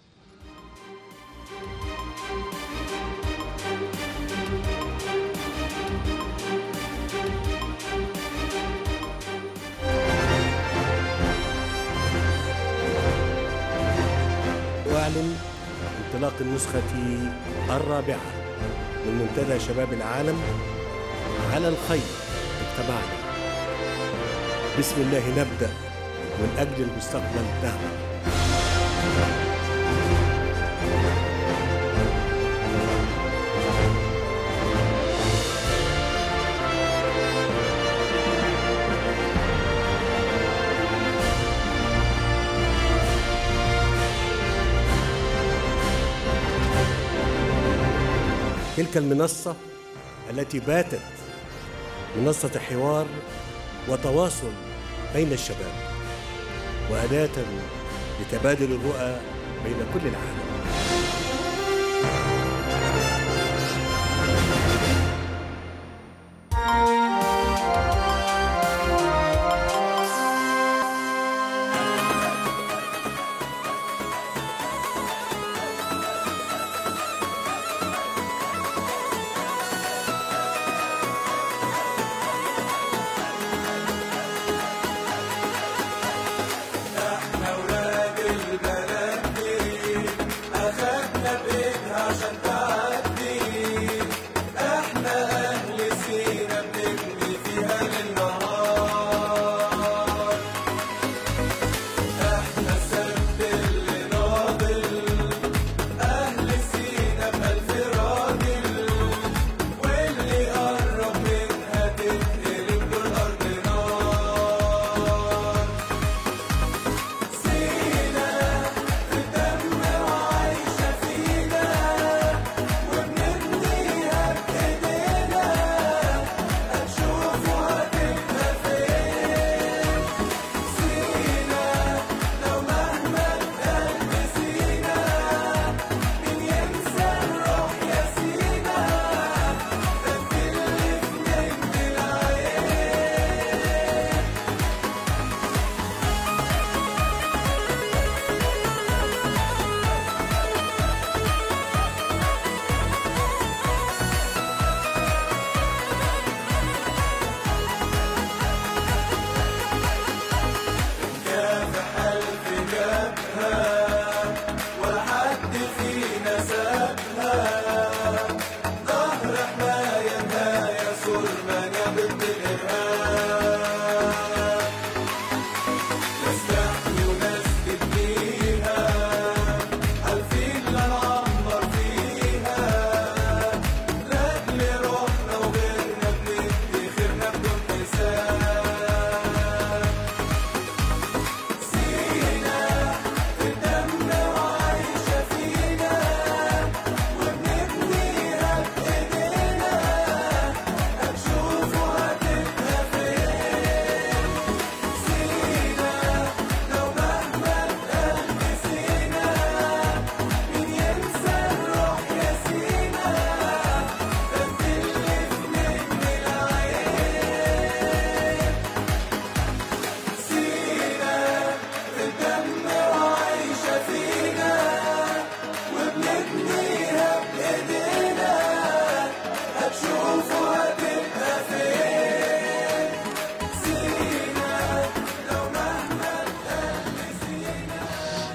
أعلن انطلاق النسخة الرابعة من منتدى شباب العالم على الخير اجتمعنا بسم الله نبدأ من أجل المستقبل نعمل تلك المنصة التي باتت منصة حوار وتواصل بين الشباب وأداة لتبادل الرؤى بين كل العالم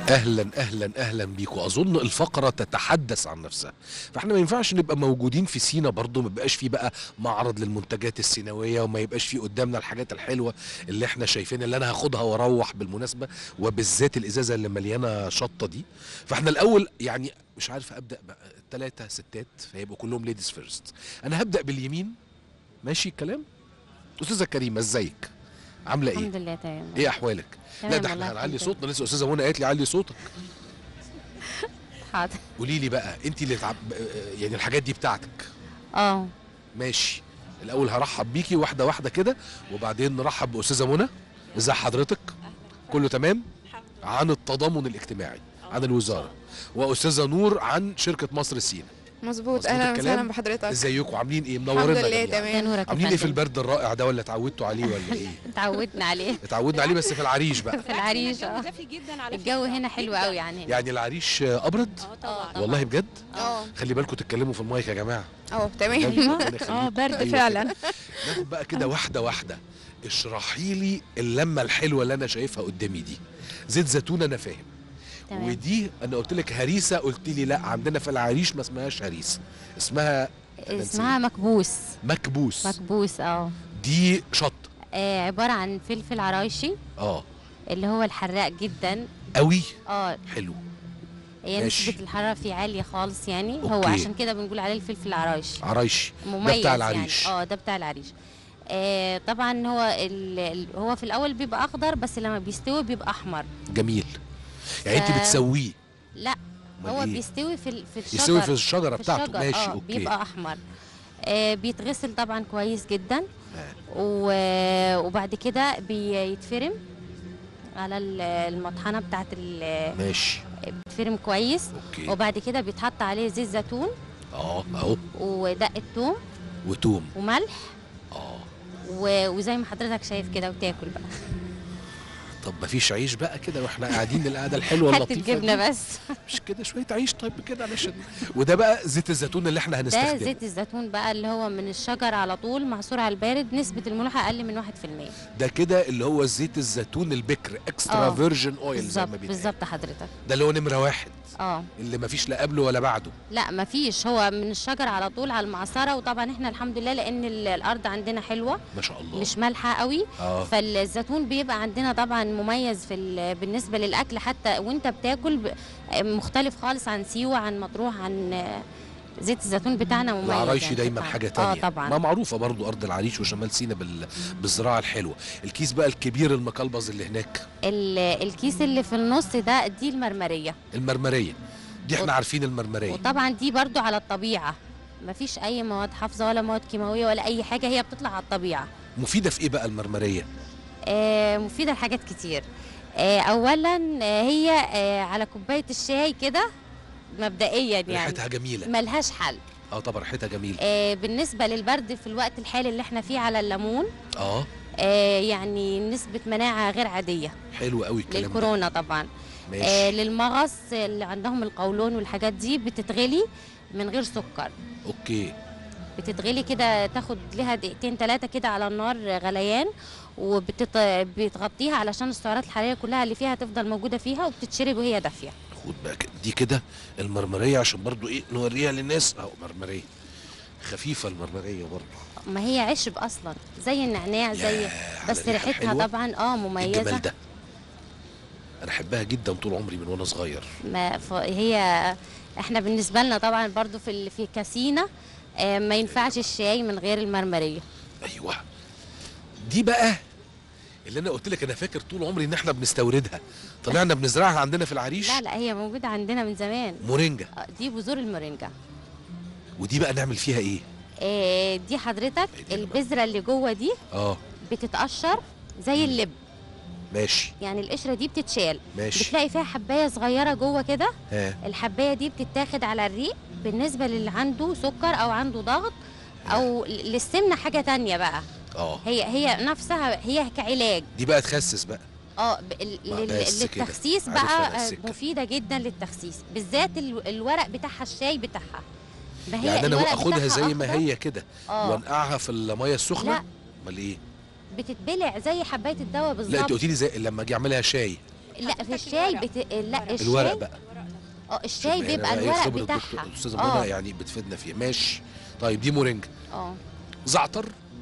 اهلا اهلا اهلا بيكم اظن الفقره تتحدث عن نفسها فاحنا ما ينفعش نبقى موجودين في سينا برضو ما يبقاش في بقى معرض للمنتجات السيناويه وما يبقاش في قدامنا الحاجات الحلوه اللي احنا شايفين اللي انا هاخدها واروح بالمناسبه وبالذات الازازه اللي مليانه شطه دي فاحنا الاول يعني مش عارف ابدا بقى ثلاثه ستات فيبقوا كلهم ليديز فيرست انا هبدا باليمين ماشي الكلام استاذه كريمه ازيك عامله ايه الحمد لله تمام ايه احوالك لا تمام ده احنا والله هنعلي الحمد صوتنا لسه استاذه منى قالت لي علي صوتك حاضر قولي لي بقى انت اللي تعب... يعني الحاجات دي بتاعتك اه ماشي الاول هرحب بيكي واحده واحده كده وبعدين نرحب باستاذه منى ازي حضرتك كله تمام عن التضامن الاجتماعي عن الوزاره واستاذه نور عن شركه مصر السين مظبوط مظبوط اهلا الكلام؟ وسهلا بحضرتك ازيكم عاملين ايه الحمد منورينا لله جميعاً. ده تمام نورك يا عاملين ايه في فندم. البرد الرائع ده ولا اتعودتوا عليه ولا ايه اتعودنا عليه اتعودنا عليه بس في العريش بقى في العريش اه الجو هنا حلو قوي يعني هنا. يعني العريش آه، ابرد اه والله بجد اه خلي بالكم تتكلموا في المايك يا جماعه اه تمام ربنا يخليكم. اه برد أيوة فعلا كده. ناخد بقى كده واحده واحده اشرحي لي اللمه الحلوه اللي انا شايفها قدامي دي زيت زيتون انا فاهم تمام ودي انا قلت لك هريسه قلت لي لا عندنا في العريش ما اسمهاش هريسه اسمها أنا اسمها مكبوس مكبوس مكبوس اه دي شط آه، عبارة عن فلفل عرايشي اه اللي هو الحراق جدا قوي اه حلو هي ماشي. نسبة الحرارة فيه عالية خالص يعني هو أوكي. عشان كده بنقول عليه الفلفل العرايشي عرايشي مميز بتاع العريش. يعني اه ده بتاع العريش آه طبعا هو ال... ال- هو في الاول بيبقى اخضر بس لما بيستوي بيبقى احمر جميل يعني انت ف- بتسويه لا أمال هو إيه؟ بيستوي في ال- في الشجر يستوي في الشجره في بتاعته الشجر، ماشي آه اوكي بيبقى احمر آه بيتغسل طبعا كويس جدا و- وبعد كده بيتفرم على ال- المطحنه بتاعت ال- ماشي بيتفرم كويس اوكي وبعد كده بيتحط عليه زيت زيتون اه اهو ودقه ثوم وتوم وملح اه و- وزي ما حضرتك شايف كده وتاكل بقى طب ما فيش عيش بقى كده واحنا قاعدين القعده الحلوه حته اللطيفه جبنه دي؟ بس مش كده شويه عيش طيب كده علشان وده بقى زيت الزيتون اللي احنا ده هنستخدمه زيت الزيتون بقى اللي هو من الشجر على طول معصور على البارد نسبه الملوحه اقل من 1% ده كده اللي هو زيت الزيتون البكر اكسترا آه. فيرجن اويل زي بالظبط ما بيتقال بالظبط حضرتك ده اللي هو نمره واحد اه اللي ما فيش لا قبله ولا بعده لا مفيش هو من الشجر على طول على المعصره وطبعا احنا الحمد لله لان ال- الارض عندنا حلوه ما شاء الله مش مالحه قوي اه فالزيتون بيبقى عندنا طبعا مميز في ال- بالنسبه للاكل حتى وانت بتاكل ب- مختلف خالص عن سيوه عن مطروح عن زيت الزيتون بتاعنا مميز العرايشي يعني دايما طبعاً. حاجه تانية اه طبعا ما معروفه برضو ارض العريش وشمال سينا بال... بالزراعه الحلوه الكيس بقى الكبير المقلبز اللي هناك ال- الكيس اللي في النص ده دي المرمريه المرمريه دي احنا وط- عارفين المرمريه وطبعا دي برضو على الطبيعه مفيش اي مواد حافظه ولا مواد كيماويه ولا اي حاجه هي بتطلع على الطبيعه مفيده في ايه بقى المرمريه آه، مفيده لحاجات كتير آه، اولا آه، هي آه، على كوبايه الشاي كده مبدئيا يعني ريحتها جميله ملهاش حل اه طبعا ريحتها جميله آه، بالنسبه للبرد في الوقت الحالي اللي احنا فيه على الليمون اه آه، يعني نسبه مناعه غير عاديه حلو قوي الكلام ده للكورونا طبعا آه، ماشي للمغص اللي عندهم القولون والحاجات دي بتتغلي من غير سكر اوكي بتتغلي كده تاخد لها دقيقتين ثلاثة كده على النار غليان وبتغطيها علشان السعرات الحرارية كلها اللي فيها تفضل موجودة فيها وبتتشرب وهي دافية خد بقى كده. دي كده المرمريه عشان برضو ايه نوريها للناس اهو مرمريه خفيفه المرمريه برضو ما هي عشب أصلا زي النعناع زي ياه، على بس الريحة ريحتها الحلوة. طبعا اه إيه مميزة الجمال ده انا احبها جدا طول عمري من وانا صغير ما ف- هي احنا بالنسبة لنا طبعا برضو في ال- في كاسينا آه، ما ينفعش الشاي من غير المرمرية ايوه دي بقى اللي انا قلت لك انا فاكر طول عمري ان احنا بنستوردها طلعنا بنزرعها عندنا في العريش لا لا هي موجودة عندنا من زمان مورينجا آه، دي بذور المورينجا ودي بقى نعمل فيها ايه آه، دي حضرتك دي بقى. البذرة اللي جوه دي اه بتتقشر زي اللب ماشي يعني القشره دي بتتشال ماشي بتلاقي فيها حبايه صغيره جوه كده ها الحبايه دي بتتاخد على الريق بالنسبه للي عنده سكر او عنده ضغط او للسمنه حاجه تانية بقى اه هي هي نفسها هي كعلاج دي بقى تخسس بقى اه ب- ال- ما لل- بس كده. للتخسيس عرفنا بقى بقى آه، السكة. مفيده جدا للتخسيس بالذات ال- الورق بتاعها الشاي بتاعها ما هي يعني انا الورق اخدها بتاعها زي ما أخضر. هي كده اه وانقعها في الميه السخنه لا امال ايه بتتبلع زي حبايه الدواء لا انت بالظبط قلت لي زي لما اجي اعملها شاي لا في الشاي بت... لا الشاي الورق بقى اه الشاي شوف بيبقى هنا بقى إيه الورق خبرة بتاعها الدكتور- الاستاذه اه منى يعني بتفيدنا فيه ماشي طيب دي مورينجا اه زعتر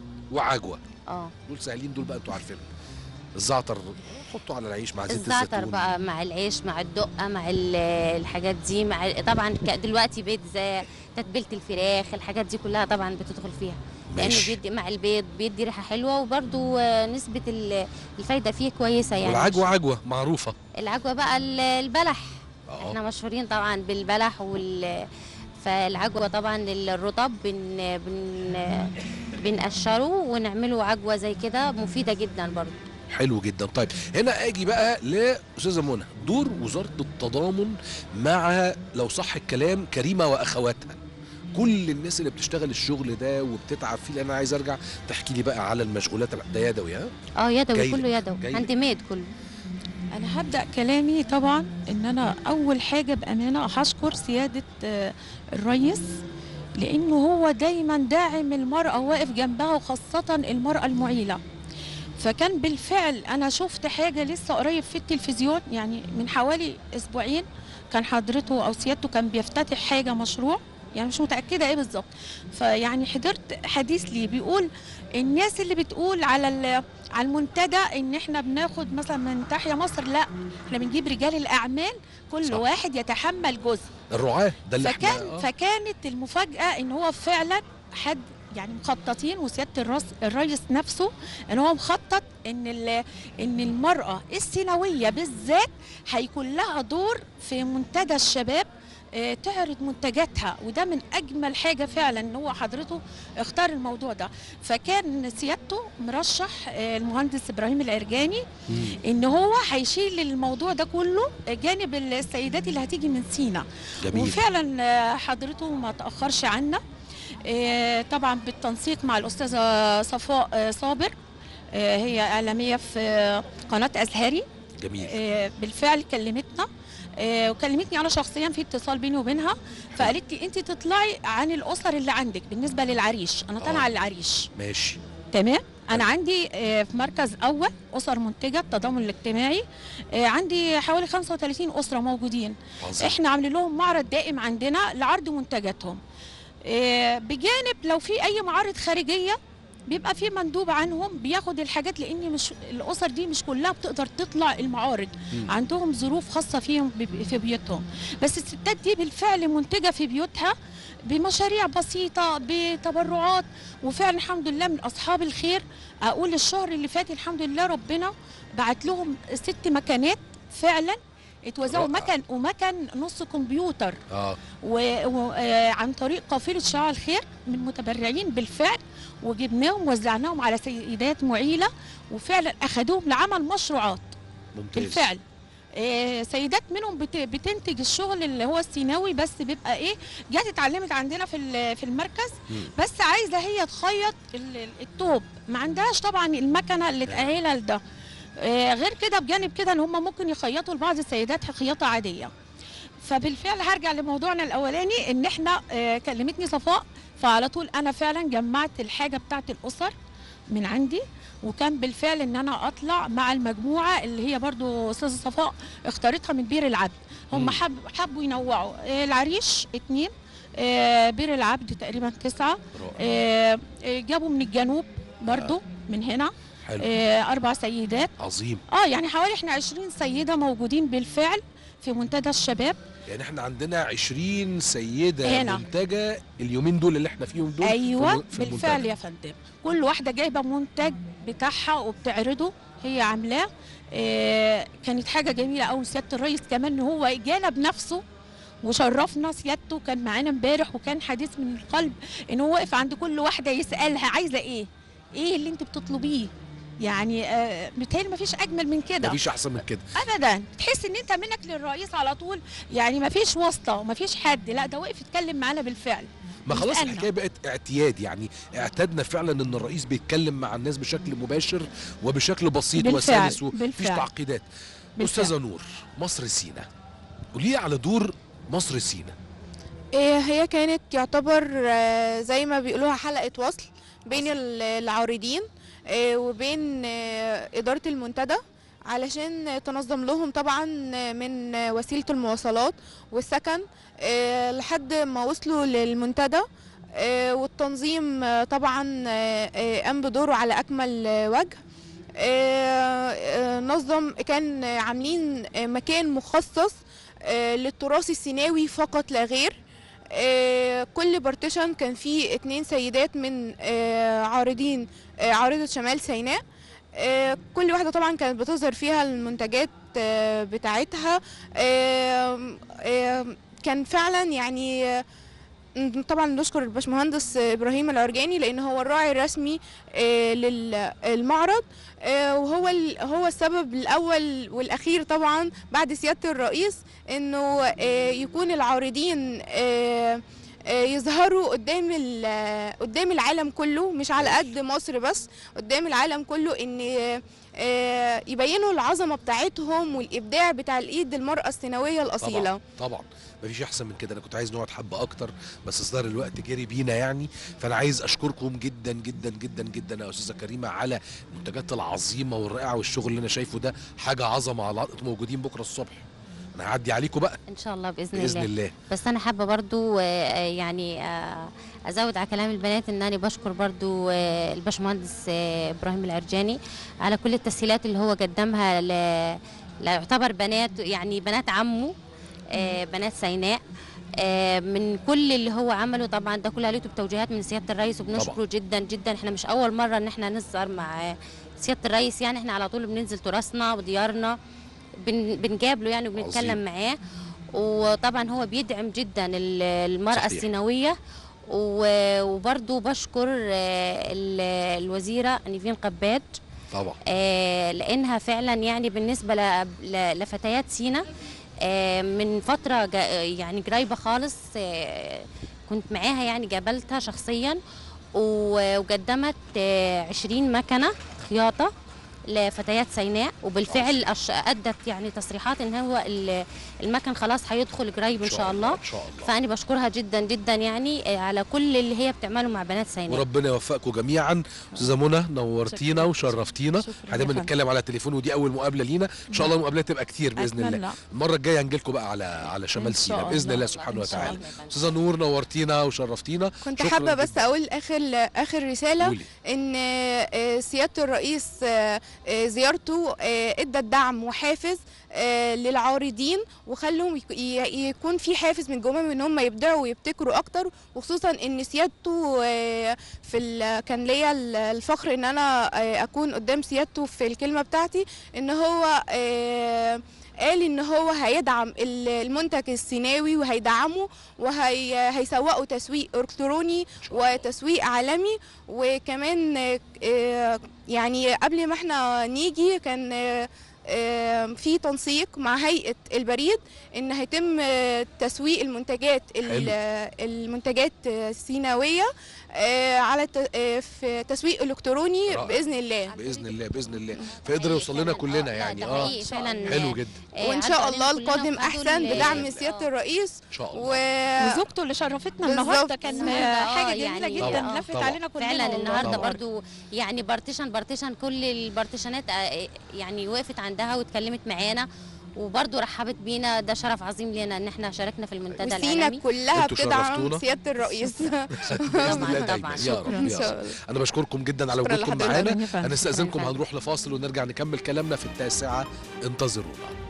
وعجوه اه دول سهلين دول بقى انتوا عارفينهم الزعتر حطه على العيش مع زيت الزعتر الزيتون بقى مع العيش مع الدقه مع ال- الحاجات دي مع طبعا ك- دلوقتي بيتزا تتبيله الفراخ الحاجات دي كلها طبعا بتدخل فيها لان ماشي. بيدي مع البيض بيدي ريحه حلوه وبرده نسبه ال- الفايده فيه كويسه يعني والعجوه عجوه معروفه العجوه بقى ال- البلح اه احنا مشهورين طبعا بالبلح وال فالعجوه طبعا الرطب بن بن بنقشره ونعمله عجوه زي كده مفيده جدا برضه حلو جدا طيب هنا اجي بقى لاستاذه منى دور وزاره التضامن مع لو صح الكلام كريمه واخواتها كل الناس اللي بتشتغل الشغل ده وبتتعب فيه لان انا عايز ارجع تحكي لي بقى على المشغولات ده يدوي ها اه يدوي جايلك، كله يدوي جايلك. هاند ميد كله أنا هبدأ كلامي طبعا إن أنا أول حاجة بأمانة هشكر سيادة آه، الرئيس لأنه هو دايما داعم المرأة واقف جنبها وخاصة المرأة المعيلة فكان بالفعل أنا شفت حاجة لسه قريب في التلفزيون يعني من حوالي أسبوعين كان حضرته أو سيادته كان بيفتتح حاجة مشروع يعني مش متأكدة إيه بالظبط فيعني حضرت حديث ليه بيقول الناس اللي بتقول على ال- على المنتدى ان احنا بناخد مثلا من تحيا مصر لا احنا بنجيب رجال الاعمال كل صح. صح. واحد يتحمل جزء الرعاه ده اللي فكان احنا آه. فكانت المفاجاه ان هو فعلا حد يعني مخططين وسياده الرئيس الرئيس نفسه ان هو مخطط ان ال- ان المراه السيناويه بالذات هيكون لها دور في منتدى الشباب آه، تعرض منتجاتها وده من اجمل حاجه فعلا ان هو حضرته اختار الموضوع ده فكان سيادته مرشح آه، المهندس ابراهيم العرجاني مم. ان هو هيشيل الموضوع ده كله جانب السيدات اللي هتيجي من سينا جميل وفعلا آه، حضرته ما تاخرش عنا آه، طبعا بالتنسيق مع الاستاذه صفاء آه، صابر آه، هي اعلاميه في آه، قناه ازهري جميل آه، بالفعل كلمتنا آه، وكلمتني انا شخصيا في اتصال بيني وبينها فقالت لي انت تطلعي عن الاسر اللي عندك بالنسبه للعريش انا آه. طالعه على العريش ماشي تمام انا عندي آه، في مركز اول اسر منتجه التضامن الاجتماعي آه، عندي حوالي 35 اسره موجودين عظيم احنا عاملين لهم معرض دائم عندنا لعرض منتجاتهم آه، بجانب لو في اي معارض خارجيه بيبقى في مندوب عنهم بياخد الحاجات لان مش الاسر دي مش كلها بتقدر تطلع المعارض مم. عندهم ظروف خاصه فيهم ب- في بيوتهم بس الستات دي بالفعل منتجه في بيوتها بمشاريع بسيطه بتبرعات وفعلا الحمد لله من اصحاب الخير اقول الشهر اللي فات الحمد لله ربنا بعت لهم ست مكانات فعلا اتوزعوا رائع. مكن ومكن نص كمبيوتر اه وعن طريق قافله شعاع الخير من متبرعين بالفعل وجبناهم وزعناهم على سيدات معيله وفعلا اخذوهم لعمل مشروعات ممتاز بالفعل آه، سيدات منهم بت- بتنتج الشغل اللي هو السيناوي بس بيبقى ايه جت اتعلمت عندنا في ال- في المركز مم. بس عايزه هي تخيط ال- ال- التوب ما عندهاش طبعا المكنه اللي تاهلها لده آه، غير كده بجانب كده ان هم ممكن يخيطوا لبعض السيدات خياطه عاديه فبالفعل هرجع لموضوعنا الاولاني ان احنا آه، كلمتني صفاء فعلى طول انا فعلا جمعت الحاجه بتاعت الاسر من عندي وكان بالفعل ان انا اطلع مع المجموعه اللي هي برضو استاذه صفاء اختارتها من بير العبد مم. هم حب حبوا ينوعوا آه، العريش اتنين آه، بير العبد تقريبا تسعة رائع آه، آه، جابوا من الجنوب برضو من هنا حلو آه، أربع سيدات عظيم اه يعني حوالي احنا 20 سيدة موجودين بالفعل في منتدى الشباب يعني احنا عندنا 20 سيدة هنا. منتجة اليومين دول اللي احنا فيهم دول ايوه في الم- في بالفعل المنتدى. يا فندم كل واحده جايبه منتج بتاعها وبتعرضه هي عاملاه آه كانت حاجه جميله قوي سياده الرئيس كمان ان هو جانا بنفسه وشرفنا سيادته كان معانا امبارح وكان حديث من القلب ان هو واقف عند كل واحده يسالها عايزه ايه ايه اللي انت بتطلبيه يعني آه متهيألي مفيش اجمل من كده مفيش احسن من كده ابدا تحس ان انت منك للرئيس على طول يعني مفيش واسطه ومفيش حد لا ده واقف يتكلم معانا بالفعل ما خلاص بيسألنا. الحكايه بقت اعتياد يعني اعتدنا فعلا ان الرئيس بيتكلم مع الناس بشكل مباشر وبشكل بسيط بالفعل، وسلس ومفيش بالفعل. تعقيدات بالفعل. استاذه نور مصر سينا قولي لي على دور مصر سينا إيه هي كانت يعتبر آه، زي ما بيقولوها حلقة وصل بين ال- العارضين آه، وبين آه، إدارة المنتدى علشان تنظم لهم طبعا من وسيلة المواصلات والسكن آه، لحد ما وصلوا للمنتدى آه، والتنظيم آه، طبعا آه، آه، قام بدوره على أكمل آه، وجه آه، آه، نظم كان عاملين آه، مكان مخصص آه، للتراث السيناوي فقط لا غير آه، كل بارتيشن كان فيه اتنين سيدات من آه، عارضين آه، عارضة شمال سيناء آه، كل واحدة طبعا كانت بتظهر فيها المنتجات آه، بتاعتها آه، آه، كان فعلا يعني آه، طبعا نشكر الباشمهندس ابراهيم العرجاني لان هو الراعي الرسمي آه، للمعرض آه، وهو ال- هو السبب الاول والاخير طبعا بعد سياده الرئيس انه آه، يكون العارضين آه، آه، يظهروا قدام ال- قدام العالم كله مش على قد مصر بس قدام العالم كله ان آه، يبينوا العظمه بتاعتهم والابداع بتاع الايد المراه السيناويه الاصيله طبعا طبعا مفيش احسن من كده انا كنت عايز نقعد حبه اكتر بس اصدار الوقت جري بينا يعني فانا عايز اشكركم جدا جدا جدا جدا يا استاذه كريمه على المنتجات العظيمه والرائعه والشغل اللي انا شايفه ده حاجه عظمه على انتوا موجودين بكره الصبح انا هعدي عليكم بقى ان شاء الله باذن, باذن الله الله بس انا حابه برضو آه، آه، يعني آه، ازود على كلام البنات ان انا بشكر برضو آه، الباشمهندس آه، ابراهيم العرجاني على كل التسهيلات اللي هو قدمها ل لا يعتبر بنات يعني بنات عمه آه، بنات سيناء آه، من كل اللي هو عمله طبعا ده كله عليته بتوجيهات من سياده الرئيس وبنشكره طبعاً. جدا جدا احنا مش اول مره ان احنا نظهر مع آه، سياده الرئيس يعني احنا على طول بننزل تراثنا وديارنا بن بنقابله يعني وبنتكلم عظيم. معاه وطبعا هو بيدعم جدا ال- المرأة صحيح. السيناوية و- وبرضه بشكر آه، ال- الوزيرة نيفين قباد طبعا آه، لانها فعلا يعني بالنسبه ل- ل- لفتيات سينا آه، من فتره جا- يعني قريبه خالص آه، كنت معاها يعني قابلتها شخصيا و- وقدمت آه، 20 مكنه خياطه لفتيات سيناء وبالفعل أش- ادت يعني تصريحات ان هو ال- المكن خلاص هيدخل قريب ان شاء الله ان شاء الله فانا بشكرها جدا جدا يعني آه، على كل اللي هي بتعمله مع بنات سيناء وربنا يوفقكم جميعا استاذه منى نورتينا شكراً. وشرفتينا شكراً احنا دايما يا نتكلم على التليفون ودي اول مقابله لينا ان شاء الله المقابلات تبقى كتير باذن الله أتمنى. المره الجايه هنجي لكم بقى على على شمال إن شاء سيناء باذن الله. الله سبحانه إن شاء وتعالى الله. استاذه نور نورتينا وشرفتينا كنت شكراً حابه بس جداً. اقول اخر اخر رساله قولي. ان آه، سياده الرئيس آه، آه، زيارته آه، ادت دعم وحافز آه، للعارضين وخلهم يك- ي- يكون في حافز من جواهم ان هم يبدعوا ويبتكروا اكتر وخصوصا ان سيادته آه، في ال- كان ليا ال- الفخر ان انا آه، اكون قدام سيادته في الكلمه بتاعتي ان هو آه، قال ان هو هيدعم ال- المنتج السيناوي وهيدعمه وهيسوقه تسويق الكتروني وتسويق عالمي وكمان آه، آه، يعني قبل ما احنا نيجي كان آه، آه، في تنسيق مع هيئة البريد ان هيتم آه، تسويق المنتجات ال- حلو. آه، المنتجات آه، السيناوية آه، على ت- آه، في تسويق الكتروني رائع. باذن الله باذن الله باذن الله فيقدر يوصل لنا كلنا يعني اه اه حقيقي فعلا حلو جدا آه، وان عدوا شاء علينا الله كلنا القادم وخدوا احسن ال- بدعم آه. سياده الرئيس ان شاء الله و وزوجته اللي شرفتنا بالظبط. النهارده كان النهاردة، حاجه آه، جميله يعني جدا طبعاً، لفت طبعاً. علينا كلنا فعلا والله. النهارده طبعاً. برضو يعني بارتيشن بارتيشن كل البارتيشنات آه، يعني وقفت عندها واتكلمت معانا وبرضو رحبت بينا ده شرف عظيم لنا ان احنا شاركنا في المنتدى وسينا العالمي كلها انتوا بتدعم شرفتونا. سياده الرئيس باذن طبعاً، الله دايما طبعاً. يا رب ان يا شاء رب الله انا بشكركم جدا على شكراً وجودكم لحضرتك. شكراً معانا يا فندم. هنستاذنكم شكراً. هنروح لفاصل ونرجع نكمل كلامنا في التاسعه انتظرونا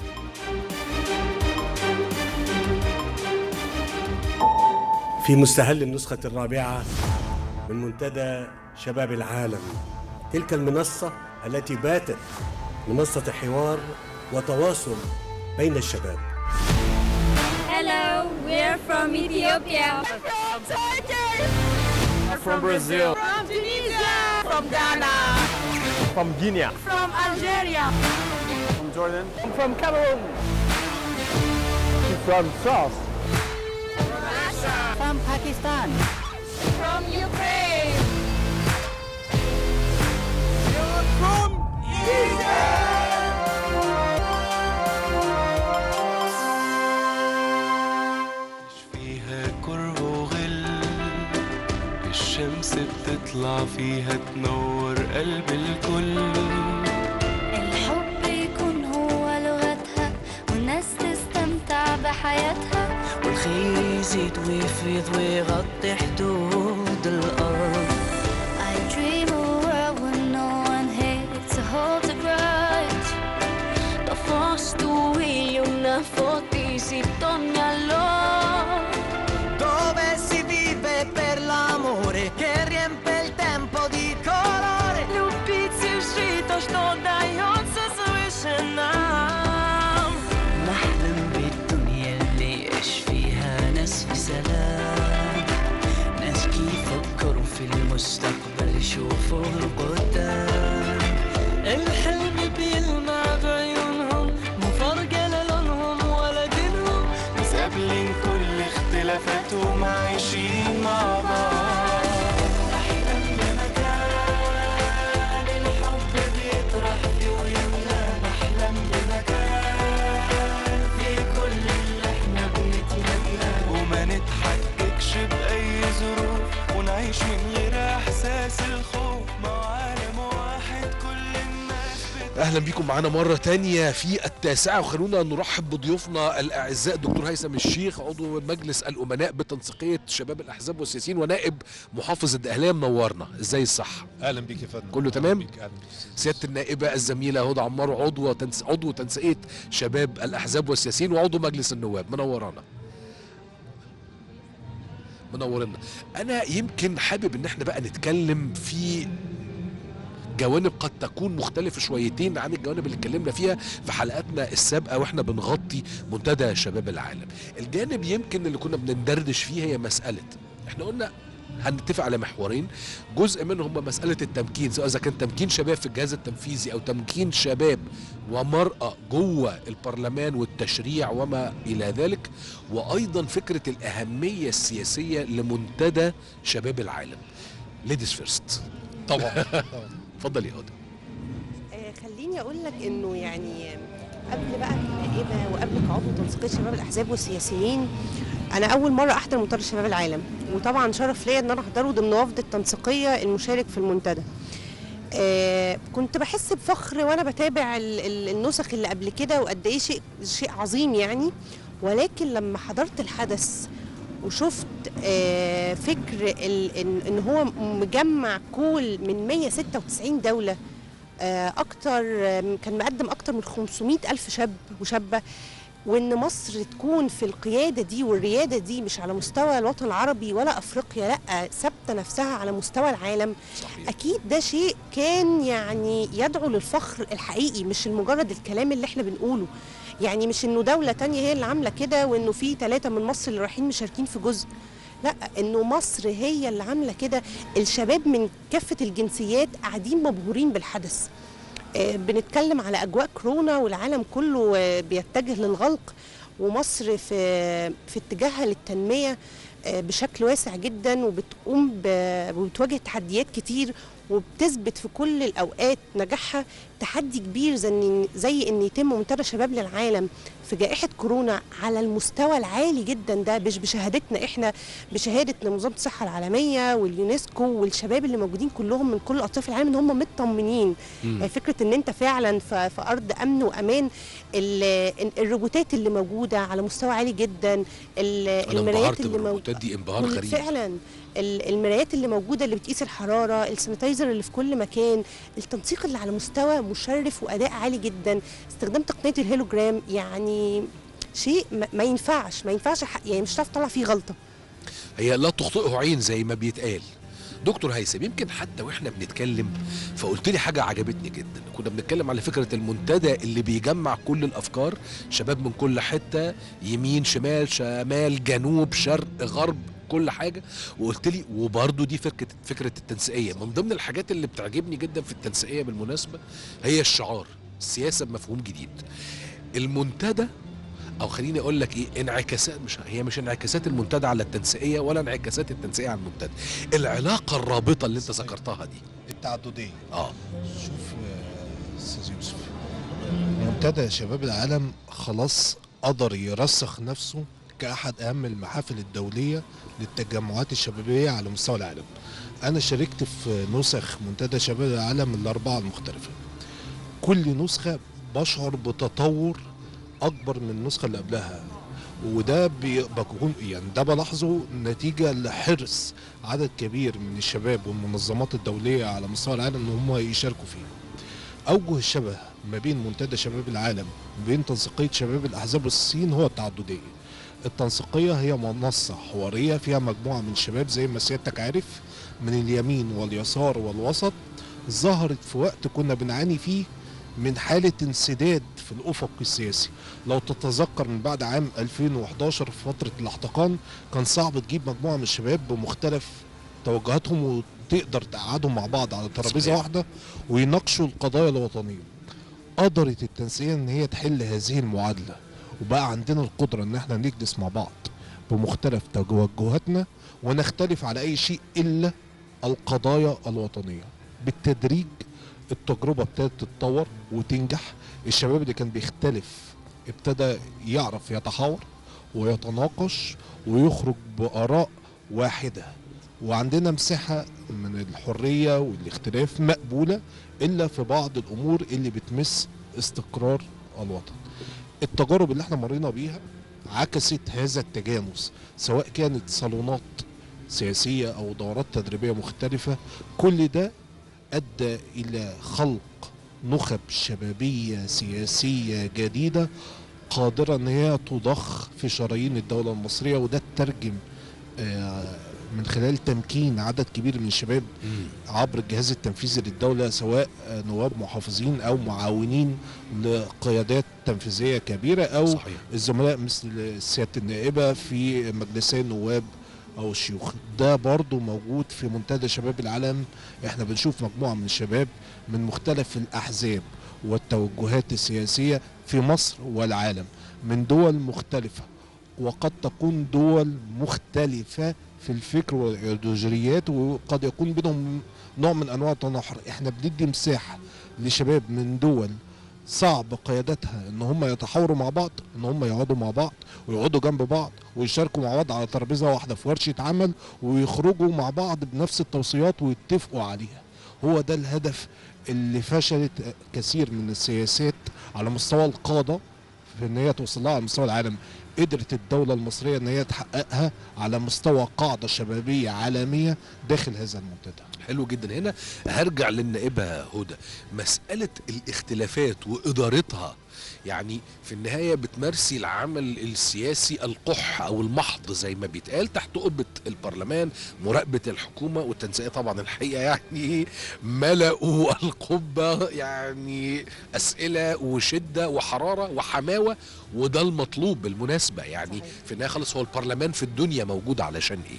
في مستهل النسخة الرابعة من منتدى شباب العالم تلك المنصة التي باتت منصة حوار وتواصل بين الشباب Hello, we're from Ethiopia. From Turkey. From Brazil. From Tunisia. From Ghana. from Guinea, From Algeria. from Jordan, from Cameroon, from France, From Pakistan. From Ukraine. فيها كره وغل الشمس بتطلع فيها تنور قلب الكل الحب يكون بحياتها والخير يزيد ويفيض ويغطي حدود الأرض I dream a world where no one hates to hold a grudge Da posto io una fotisi ogni allora Dove si vive per l'amore che riempie il tempo di colore Любить и жить то, что дается свыше нам نحلم بالدنيا اللي يعيش فيها ناس في سلام ناس يفكروا في المستقبل يشوفوا القدام الحلم بيلمع بعيونهم مو فارقة لا لونهم ولا دينهم متقابلين كل اختلافاتهم عايشين مع بعض أحلام بمكان الحب بيطرح فيه ويملى نحلم بمكان في كل اللي احنا بنتمناه وما نتحككش بأي ظروف ونعيش من غير إحساس الخوف مع عالم واحد كل الناس اهلا بيكم معانا مره تانية في التاسعه وخلونا نرحب بضيوفنا الاعزاء دكتور هيثم الشيخ عضو مجلس الامناء بتنسيقيه شباب الاحزاب والسياسيين ونائب محافظ الدقهليه منورنا ازاي الصح اهلا بيك يا فندم كله تمام بيك اهلا بيك. سياده النائبه الزميله هدى عمار عضو تنس... عضو تنسيقيه شباب الاحزاب والسياسيين وعضو مجلس النواب منورانا منورنا انا يمكن حابب ان احنا بقى نتكلم في جوانب قد تكون مختلفة شويتين عن الجوانب اللي اتكلمنا فيها في حلقاتنا السابقة واحنا بنغطي منتدى شباب العالم الجانب يمكن اللي كنا بندردش فيه هي مسألة احنا قلنا هنتفق على محورين جزء منهم مسألة التمكين سواء إذا كان تمكين شباب في الجهاز التنفيذي أو تمكين شباب ومرأة جوه البرلمان والتشريع وما إلى ذلك وأيضا فكرة الأهمية السياسية لمنتدى شباب العالم ليديز فيرست طبعا اتفضل يا هدى آه، خليني اقول لك انه يعني قبل بقى النائبه وقبل كعضو تنسيقيه شباب الاحزاب والسياسيين انا اول مره احضر منتدى شباب العالم وطبعا شرف ليا ان انا احضره ضمن وفد التنسيقيه المشارك في المنتدى آه كنت بحس بفخر وانا بتابع ال- ال- النسخ اللي قبل كده وقد ايه شيء شيء عظيم يعني ولكن لما حضرت الحدث وشفت آه فكر ال- ان إن هو مجمع كل من 196 دوله آه، اكتر آم، كان مقدم اكتر من 500 الف شاب وشابه وان مصر تكون في القياده دي والرياده دي مش على مستوى الوطن العربي ولا افريقيا لا ثابته نفسها على مستوى العالم صحيح. اكيد ده شيء كان يعني يدعو للفخر الحقيقي مش المجرد الكلام اللي احنا بنقوله يعني مش انه دوله تانية هي اللي عامله كده وانه في ثلاثه من مصر اللي رايحين مشاركين في جزء لا انه مصر هي اللي عامله كده الشباب من كافه الجنسيات قاعدين مبهورين بالحدث آه، بنتكلم على اجواء كورونا والعالم كله آه، بيتجه للغلق ومصر في في اتجاهها للتنميه آه، بشكل واسع جدا وبتقوم ب- وبتواجه تحديات كتير وبتثبت في كل الاوقات نجاحها تحدي كبير زي ان زي ان يتم منتدى شباب للعالم في جائحه كورونا على المستوى العالي جدا ده مش بشهادتنا احنا بشهاده منظمه الصحه العالميه واليونسكو والشباب اللي موجودين كلهم من كل اطراف العالم ان هم مطمنين مم. يعني فكره ان انت فعلا في في ارض امن وامان ال- الروبوتات اللي موجوده على مستوى عالي جدا ال- انا المرايات انبهرت اللي موجوده بالروبوتات دي انبهار كل- غريب فعلا ال- المرايات اللي موجوده اللي بتقيس الحراره السانيتايزر اللي في كل مكان التنسيق اللي على مستوى مشرف واداء عالي جدا استخدام تقنيه الهيلوجرام يعني شيء ما- ما ينفعش ما ينفعش ح- يعني مش هتعرف تطلع فيه غلطه هي لا تخطئه عين زي ما بيتقال دكتور هيثم يمكن حتى واحنا بنتكلم فقلت لي حاجه عجبتني جدا كنا بنتكلم على فكره المنتدى اللي بيجمع كل الافكار شباب من كل حته يمين شمال شمال جنوب شرق غرب كل حاجه وقلت لي وبرده دي فكره فكره التنسيقيه من ضمن الحاجات اللي بتعجبني جدا في التنسيقيه بالمناسبه هي الشعار السياسه بمفهوم جديد المنتدى او خليني اقول لك ايه انعكاسات مش هي مش انعكاسات المنتدى على التنسيقيه ولا انعكاسات التنسيقيه على المنتدى العلاقه الرابطه اللي انت ذكرتها دي التعدديه اه شوف آه، استاذ يوسف منتدى شباب العالم خلاص قدر يرسخ نفسه كأحد أهم المحافل الدولية للتجمعات الشبابية على مستوى العالم أنا شاركت في نسخ منتدى شباب العالم الأربعة المختلفة كل نسخة بشعر بتطور أكبر من النسخة اللي قبلها وده بي- بكون يعني ده بلاحظه نتيجة لحرص عدد كبير من الشباب والمنظمات الدولية على مستوى العالم ان هم يشاركوا فيه اوجه الشبه ما بين منتدى شباب العالم وبين تنسيقية شباب الاحزاب والصين هو التعددية التنسيقية هي منصة حوارية فيها مجموعة من الشباب زي ما سيادتك عارف من اليمين واليسار والوسط ظهرت في وقت كنا بنعاني فيه من حالة انسداد في الأفق السياسي لو تتذكر من بعد عام 2011 في فترة الاحتقان كان صعب تجيب مجموعة من الشباب بمختلف توجهاتهم وتقدر تقعدهم مع بعض على ترابيزة صحيح. واحدة ويناقشوا القضايا الوطنية قدرت التنسيقية ان هي تحل هذه المعادلة وبقى عندنا القدرة ان احنا نجلس مع بعض بمختلف توجهاتنا ونختلف على اي شيء الا القضايا الوطنية بالتدريج التجربة ابتدت تتطور وتنجح الشباب اللي كان بيختلف ابتدى يعرف يتحاور ويتناقش ويخرج بآراء واحدة وعندنا مساحة من الحرية والاختلاف مقبولة إلا في بعض الأمور اللي بتمس استقرار الوطن التجارب اللي احنا مرينا بيها عكست هذا التجانس سواء كانت صالونات سياسية أو دورات تدريبية مختلفة كل ده أدى إلى خلق نخب شبابية سياسية جديدة قادرة أن هي تضخ في شرايين الدولة المصرية وده ترجم من خلال تمكين عدد كبير من الشباب عبر الجهاز التنفيذي للدولة سواء آه، نواب محافظين أو معاونين لقيادات تنفيذية كبيرة أو صحيح. الزملاء مثل سيادة النائبة في مجلسي النواب أو الشيوخ ده برضو موجود في منتدى شباب العالم احنا بنشوف مجموعة من الشباب من مختلف الأحزاب والتوجهات السياسية في مصر والعالم من دول مختلفة وقد تكون دول مختلفة في الفكر والإيديولوجيات وقد يكون بينهم نوع من أنواع التناحر احنا بندي مساحة لشباب من دول صعب قيادتها ان هم يتحاوروا مع بعض ان هم يقعدوا مع بعض ويقعدوا جنب بعض ويشاركوا مع بعض على ترابيزه واحده في ورشه عمل ويخرجوا مع بعض بنفس التوصيات ويتفقوا عليها هو ده الهدف اللي فشلت كثير من السياسات على مستوى القاده في ان هي توصل لها على مستوى العالم قدرت الدولة المصرية ان هي تحققها على مستوى قاعدة شبابية عالمية داخل هذا المنتدى حلو جدا هنا هرجع للنائبة هدى مسألة الاختلافات وإدارتها يعني في النهاية بتمارسي العمل السياسي القح أو المحض زي ما بيتقال تحت قبة البرلمان مراقبة الحكومة والتنسيقية طبعا الحقيقة يعني ملأوا القبة يعني أسئلة وشدة وحرارة وحماوة وده المطلوب بالمناسبة يعني في النهاية خلص هو البرلمان في الدنيا موجود علشان إيه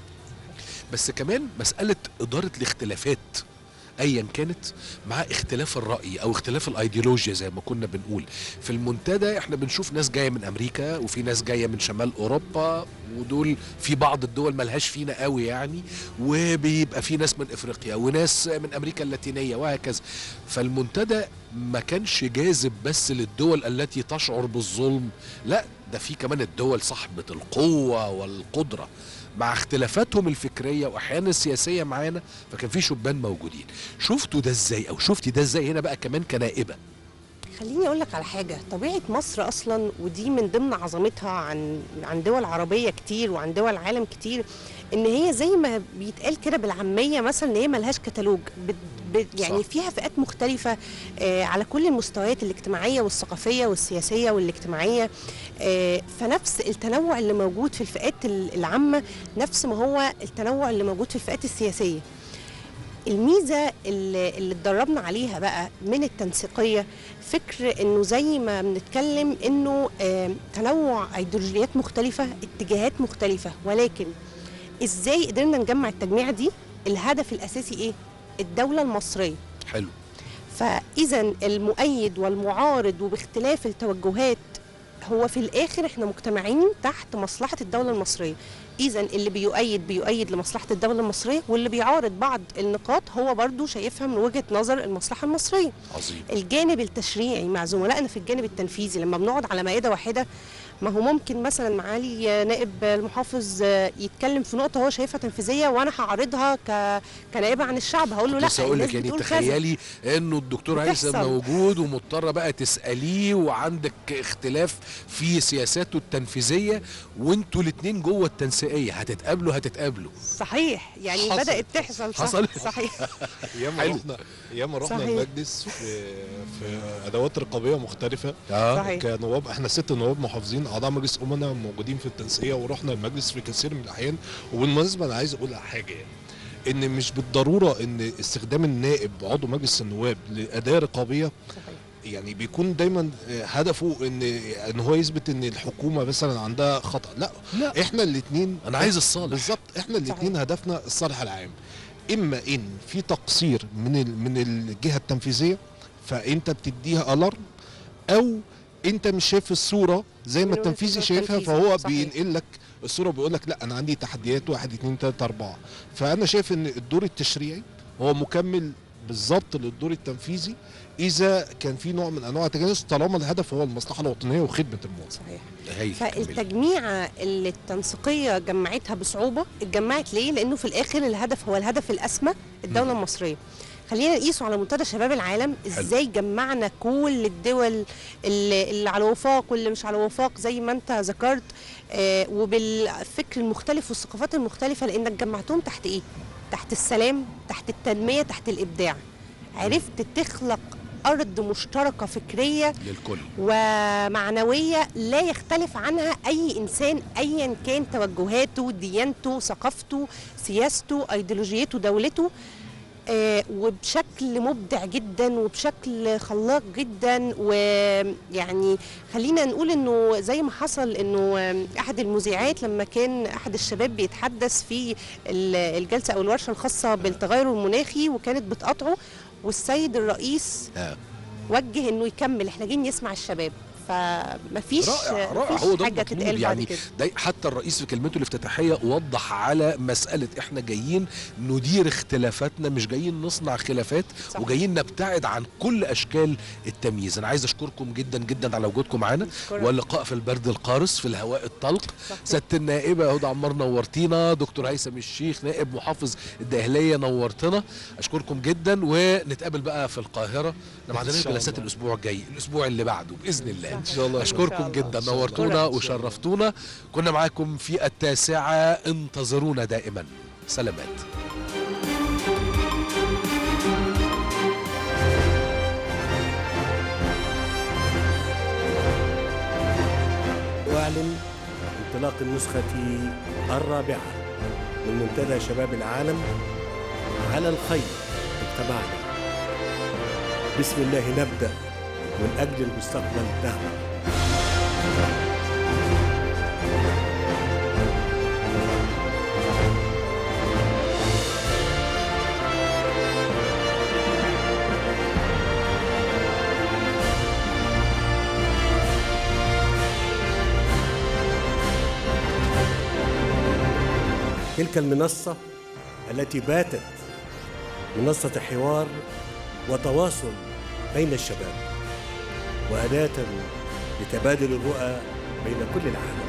بس كمان مسألة إدارة الاختلافات ايا كانت مع اختلاف الراي او اختلاف الايديولوجيا زي ما كنا بنقول في المنتدى احنا بنشوف ناس جايه من امريكا وفي ناس جايه من شمال اوروبا ودول في بعض الدول ملهاش فينا قوي يعني وبيبقى في ناس من افريقيا وناس من امريكا اللاتينيه وهكذا فالمنتدى ما كانش جاذب بس للدول التي تشعر بالظلم لا ده في كمان الدول صاحبه القوه والقدره مع اختلافاتهم الفكريه واحيانا السياسيه معانا فكان في شبان موجودين شفتوا ده ازاي او شفتي ده ازاي هنا بقى كمان كنائبه خليني اقول لك على حاجه طبيعه مصر اصلا ودي من ضمن عظمتها عن عن دول عربيه كتير وعن دول عالم كتير ان هي زي ما بيتقال كده بالعاميه مثلا ان هي ملهاش كتالوج بت بت يعني صح. فيها فئات مختلفه آه على كل المستويات الاجتماعيه والثقافيه والاجتماعيه والاجتماعيه آه فنفس التنوع اللي موجود في الفئات ال- العامه نفس ما هو التنوع اللي موجود في الفئات السياسيه الميزه اللي, اللي اتدربنا عليها بقى من التنسيقيه فكر انه زي ما بنتكلم انه آه تنوع ايديولوجيات مختلفه اتجاهات مختلفه ولكن ازاي قدرنا نجمع التجميع دي الهدف الاساسي ايه الدوله المصريه حلو فاذا المؤيد والمعارض وباختلاف التوجهات هو في الاخر احنا مجتمعين تحت مصلحه الدوله المصريه اذا اللي بيؤيد بيؤيد لمصلحه الدوله المصريه واللي بيعارض بعض النقاط هو برضو شايفها من وجهه نظر المصلحه المصريه عظيم الجانب التشريعي مع زملائنا في الجانب التنفيذي لما بنقعد على مائده واحده ما هو ممكن مثلا معالي نائب المحافظ يتكلم في نقطه هو شايفها تنفيذيه وانا هعرضها ك... كنائبه عن الشعب هقول له لا بس اقول الناس لك يعني بتقول كذا. تخيلي انه الدكتور هيثم بتحصل. موجود ومضطره بقى تساليه وعندك اختلاف في سياساته التنفيذيه وانتوا الاثنين جوه التنسيقيه هتتقابلوا هتتقابلوا صحيح يعني حصل. بدات تحصل صح حصل. صحيح ياما حلو. رحنا ياما رحنا صحيح. المجلس في في ادوات رقابيه مختلفه آه. صحيح. كنواب احنا ست نواب محافظين اعضاء مجلس امنا موجودين في التنسيقيه ورحنا المجلس في كثير من الاحيان وبالمناسبه انا عايز اقول حاجه يعني ان مش بالضروره ان استخدام النائب عضو مجلس النواب لاداه رقابيه يعني بيكون دايما هدفه ان ان هو يثبت ان الحكومه مثلا عندها خطا لا, لا. احنا الاثنين انا عايز الصالح بالظبط احنا الاثنين هدفنا الصالح العام اما ان في تقصير من ال- من الجهه التنفيذيه فانت بتديها الارم او انت مش شايف الصوره زي ما من وجهة التنفيذي نظر شايفها التنفيذي، فهو صحيح. بينقل لك الصوره بيقول لك لا انا عندي تحديات واحد اتنين تلاته اربعه فانا شايف ان الدور التشريعي هو مكمل بالظبط للدور التنفيذي اذا كان في نوع من انواع التجانس طالما الهدف هو المصلحه الوطنيه وخدمه المواطن صحيح هي فالتجميعة اللي التنسيقية جمعتها بصعوبة اتجمعت ليه؟ لأنه في الآخر الهدف هو الهدف الأسمى الدولة المصرية خلينا نقيسه على منتدى شباب العالم ازاي جمعنا كل الدول اللي, اللي على وفاق واللي مش على وفاق زي ما انت ذكرت آه وبالفكر المختلف والثقافات المختلفة لانك جمعتهم تحت ايه؟ تحت السلام تحت التنمية تحت الإبداع عرفت تخلق أرض مشتركة فكرية للكل ومعنوية لا يختلف عنها أي إنسان أيا كان توجهاته ديانته ثقافته سياسته أيديولوجيته دولته آه، وبشكل مبدع جدا وبشكل خلاق جدا ويعني خلينا نقول انه زي ما حصل انه آه، احد المذيعات لما كان احد الشباب بيتحدث في ال- الجلسه او الورشه الخاصه بالتغير المناخي وكانت بتقاطعه والسيد الرئيس آه. وجه انه يكمل احنا جايين نسمع الشباب فمفيش رائع رائع مفيش هو ده حاجه المطلوب تتقال بعد يعني كده ده حتى الرئيس في كلمته الافتتاحيه وضح على مساله احنا جايين ندير اختلافاتنا مش جايين نصنع خلافات صحيح. وجايين نبتعد عن كل اشكال التمييز انا عايز اشكركم جدا جدا على وجودكم معانا أشكرك. واللقاء في البرد القارس في الهواء الطلق صحيح. سياده النائبه هدى عمار نورتينا دكتور هيثم الشيخ نائب محافظ الدقهليه نورتنا اشكركم جدا ونتقابل بقى في القاهره احنا ما عندناش شاء جلسات الله. الاسبوع الجاي الاسبوع اللي بعده باذن الله ان شاء الله اشكركم إن شاء جدا إن شاء الله. نورتونا إن شاء الله. وشرفتونا كنا معاكم في التاسعه انتظرونا دائما سلامات واعلن انطلاق النسخة الرابعة من منتدى شباب العالم على الخير اجتمعنا بسم الله نبدأ من أجل المستقبل نعمل تلك المنصة التي باتت منصة حوار وتواصل بين الشباب وأداة لتبادل الرؤى بين كل العالم